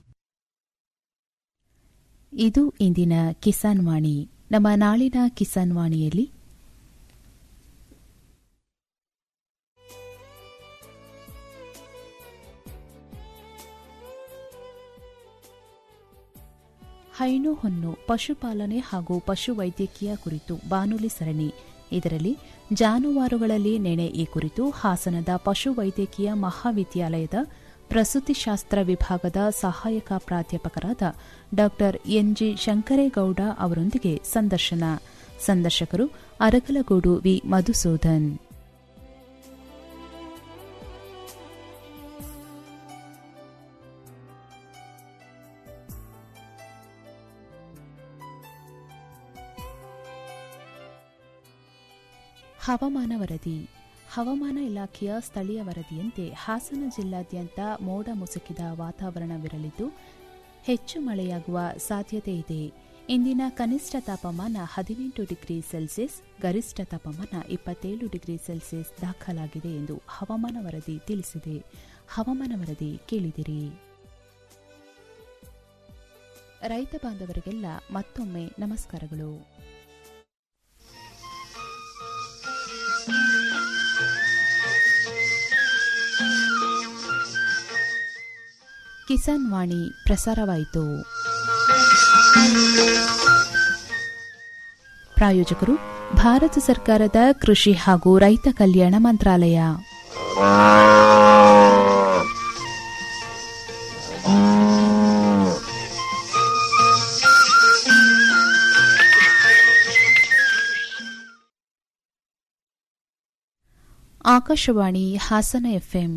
Speaker 1: ಇದು ಇಂದಿನ ಕಿಸಾನ್ ವಾಣಿ ನಮ್ಮ ನಾಳಿನ ಕಿಸಾನ್ ವಾಣಿಯಲ್ಲಿ ಹೈನು ಹೊನ್ನು ಪಶುಪಾಲನೆ ಹಾಗೂ ಪಶುವೈದ್ಯಕೀಯ ಕುರಿತು ಬಾನುಲಿ ಸರಣಿ ಇದರಲ್ಲಿ ಜಾನುವಾರುಗಳಲ್ಲಿ ನೆನೆ ಈ ಕುರಿತು ಹಾಸನದ ಪಶುವೈದ್ಯಕೀಯ ಮಹಾವಿದ್ಯಾಲಯದ ಪ್ರಸೂತಿಶಾಸ್ತ್ರ ವಿಭಾಗದ ಸಹಾಯಕ ಪ್ರಾಧ್ಯಾಪಕರಾದ ಡಾ ಎನ್ಜಿ ಶಂಕರೇಗೌಡ ಅವರೊಂದಿಗೆ ಸಂದರ್ಶನ ಸಂದರ್ಶಕರು ಅರಕಲಗೂಡು ವಿ ಮಧುಸೂದನ್ ಹವಾಮಾನ ವರದಿ ಹವಾಮಾನ ಇಲಾಖೆಯ ಸ್ಥಳೀಯ ವರದಿಯಂತೆ ಹಾಸನ ಜಿಲ್ಲಾದ್ಯಂತ ಮೋಡ ಮುಸುಕಿದ ವಾತಾವರಣವಿರಲಿದ್ದು ಹೆಚ್ಚು ಮಳೆಯಾಗುವ ಸಾಧ್ಯತೆ ಇದೆ ಇಂದಿನ ಕನಿಷ್ಠ ತಾಪಮಾನ ಹದಿನೆಂಟು ಡಿಗ್ರಿ ಸೆಲ್ಸಿಯಸ್ ಗರಿಷ್ಠ ತಾಪಮಾನ ಇಪ್ಪತ್ತೇಳು ಡಿಗ್ರಿ ಸೆಲ್ಸಿಯಸ್ ದಾಖಲಾಗಿದೆ ಎಂದು ಹವಾಮಾನ ವರದಿ ತಿಳಿಸಿದೆ ಹವಾಮಾನ ವರದಿ ಕೇಳಿದಿರಿ ರೈತ ಬಾಂಧವರಿಗೆಲ್ಲ ಮತ್ತೊಮ್ಮೆ ನಮಸ್ಕಾರಗಳು ಕಿಸಾನ್ ವಾಣಿ ಪ್ರಸಾರವಾಯಿತು ಪ್ರಾಯೋಜಕರು ಭಾರತ ಸರ್ಕಾರದ ಕೃಷಿ ಹಾಗೂ ರೈತ ಕಲ್ಯಾಣ ಮಂತ್ರಾಲಯ ಆಕಾಶವಾಣಿ ಹಾಸನ ಎಫ್ಎಂ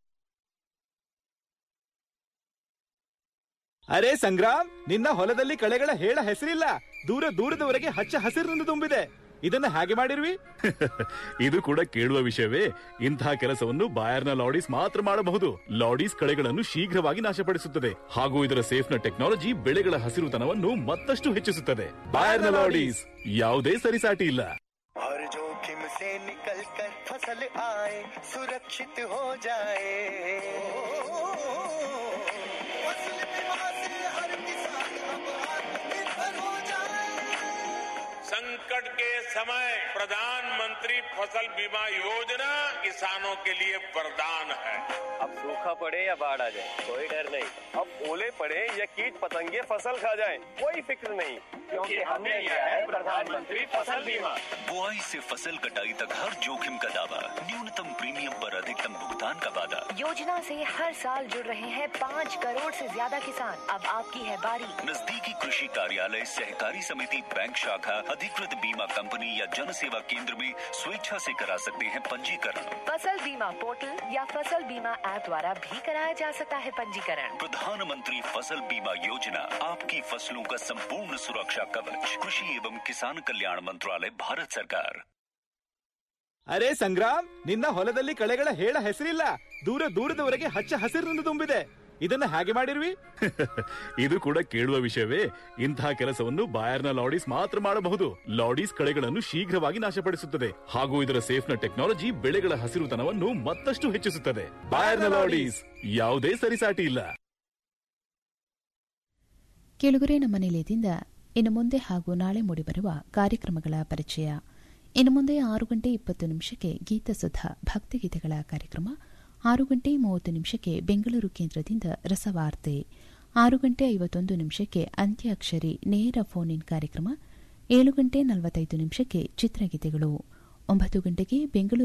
Speaker 5: ಅರೆ ಸಂಗ್ರಾಮ್ ನಿನ್ನ ಹೊಲದಲ್ಲಿ ಕಳೆಗಳ ಹೇಳ ಹೆಸರಿಲ್ಲ ದೂರ ದೂರದವರೆಗೆ ಹಚ್ಚ ಹಸಿರಿನಿಂದ ತುಂಬಿದೆ ಇದನ್ನ ಹಾಗೆ ಮಾಡಿರ್ವಿ
Speaker 6: ಇದು ಕೂಡ ಕೇಳುವ ವಿಷಯವೇ ಇಂತಹ ಕೆಲಸವನ್ನು ಬಾಯರ್ನ ಲಾಡೀಸ್ ಮಾತ್ರ ಮಾಡಬಹುದು ಲಾಡೀಸ್ ಕಳೆಗಳನ್ನು ಶೀಘ್ರವಾಗಿ ನಾಶಪಡಿಸುತ್ತದೆ ಹಾಗೂ ಇದರ ಸೇಫ್ನ ಟೆಕ್ನಾಲಜಿ ಬೆಳೆಗಳ ಹಸಿರುತನವನ್ನು ಮತ್ತಷ್ಟು ಹೆಚ್ಚಿಸುತ್ತದೆ ಬಾಯರ್ನ ಲಾಡೀಸ್ ಯಾವುದೇ ಸರಿಸಾಟಿ ಇಲ್ಲ
Speaker 3: हर जोखिम से निकल कर फसल आए सुरक्षित हो जाए फसल बीमा से हर किसान अब आत्मनिर्भर हो जाए
Speaker 7: संकट के समय प्रधानमंत्री फसल बीमा योजना किसानों के लिए वरदान है
Speaker 8: अब सूखा पड़े या बाढ़ आ जाए कोई डर नहीं अब ओले पड़े या कीट पतंगे फसल खा जाए कोई फिक्र नहीं क्योंकि हमने लिया है प्रधानमंत्री फसल बीमा
Speaker 9: बुआई से फसल कटाई तक हर जोखिम का दावा न्यूनतम प्रीमियम पर अधिकतम भुगतान का वादा
Speaker 10: योजना से हर साल जुड़ रहे हैं पाँच करोड़ से ज्यादा किसान अब आपकी है बारी
Speaker 9: नजदीकी कृषि कार्यालय सहकारी समिति बैंक शाखा अधिकृत बीमा कंपनी या जन सेवा केंद्र में स्वेच्छा से करा सकते हैं पंजीकरण
Speaker 10: फसल बीमा पोर्टल या फसल बीमा ऐप द्वारा भी कराया जा सकता है पंजीकरण
Speaker 9: प्रधानमंत्री फसल बीमा योजना आपकी फसलों का संपूर्ण सुरक्षा कवच कृषि एवं किसान कल्याण मंत्रालय भारत सरकार
Speaker 5: ಅರೆ ಸಂಗ್ರಾಮ್ ನಿನ್ನ ಹೊಲದಲ್ಲಿ ಕಳೆಗಳ ಹೇಳ ಹೆಸರಿಲ್ಲ ದೂರ ದೂರದವರೆಗೆ ಹಚ್ಚ ಹಸಿರಿನಿಂದ ತುಂಬಿದೆ ಇದನ್ನ ಹಾಗೆ ಮಾಡಿರ್ವಿ
Speaker 6: ಇದು ಕೂಡ ಕೇಳುವ ವಿಷಯವೇ ಇಂತಹ ಕೆಲಸವನ್ನು ಬಾಯರ್ನ ಲಾಡೀಸ್ ಮಾತ್ರ ಮಾಡಬಹುದು ಲಾಡೀಸ್ ಕಳೆಗಳನ್ನು ಶೀಘ್ರವಾಗಿ ನಾಶಪಡಿಸುತ್ತದೆ ಹಾಗೂ ಇದರ ಸೇಫ್ನ ಟೆಕ್ನಾಲಜಿ ಬೆಳೆಗಳ ಹಸಿರುತನವನ್ನು ಮತ್ತಷ್ಟು ಹೆಚ್ಚಿಸುತ್ತದೆ ಬಾಯರ್ನ ಲಾಡೀಸ್ ಯಾವುದೇ ಸರಿಸಾಟಿ ಇಲ್ಲ
Speaker 1: ಕೆಳಗುರೆ ನಮ್ಮ ನಿಲಯದಿಂದ ಇನ್ನು ಮುಂದೆ ಹಾಗೂ ನಾಳೆ ಮೂಡಿಬರುವ ಕಾರ್ಯಕ್ರಮಗಳ ಪರಿಚಯ ಇನ್ನು ಮುಂದೆ ಆರು ಗಂಟೆ ಇಪ್ಪತ್ತು ನಿಮಿಷಕ್ಕೆ ಗೀತಸುಧಾ ಭಕ್ತಿಗೀತೆಗಳ ಕಾರ್ಯಕ್ರಮ ಆರು ಗಂಟೆ ಮೂವತ್ತು ನಿಮಿಷಕ್ಕೆ ಬೆಂಗಳೂರು ಕೇಂದ್ರದಿಂದ ರಸವಾರ್ತೆ ಆರು ಗಂಟೆ ಐವತ್ತೊಂದು ನಿಮಿಷಕ್ಕೆ ಅಂತ್ಯಾಕ್ಷರಿ ನೇರ ಫೋನ್ ಇನ್ ಕಾರ್ಯಕ್ರಮ ಏಳು ಗಂಟೆ ನಲವತ್ತೈದು ನಿಮಿಷಕ್ಕೆ ಚಿತ್ರಗೀತೆಗಳು ಒಂಬತ್ತು ಗಂಟೆಗೆ ಬೆಂಗಳೂರು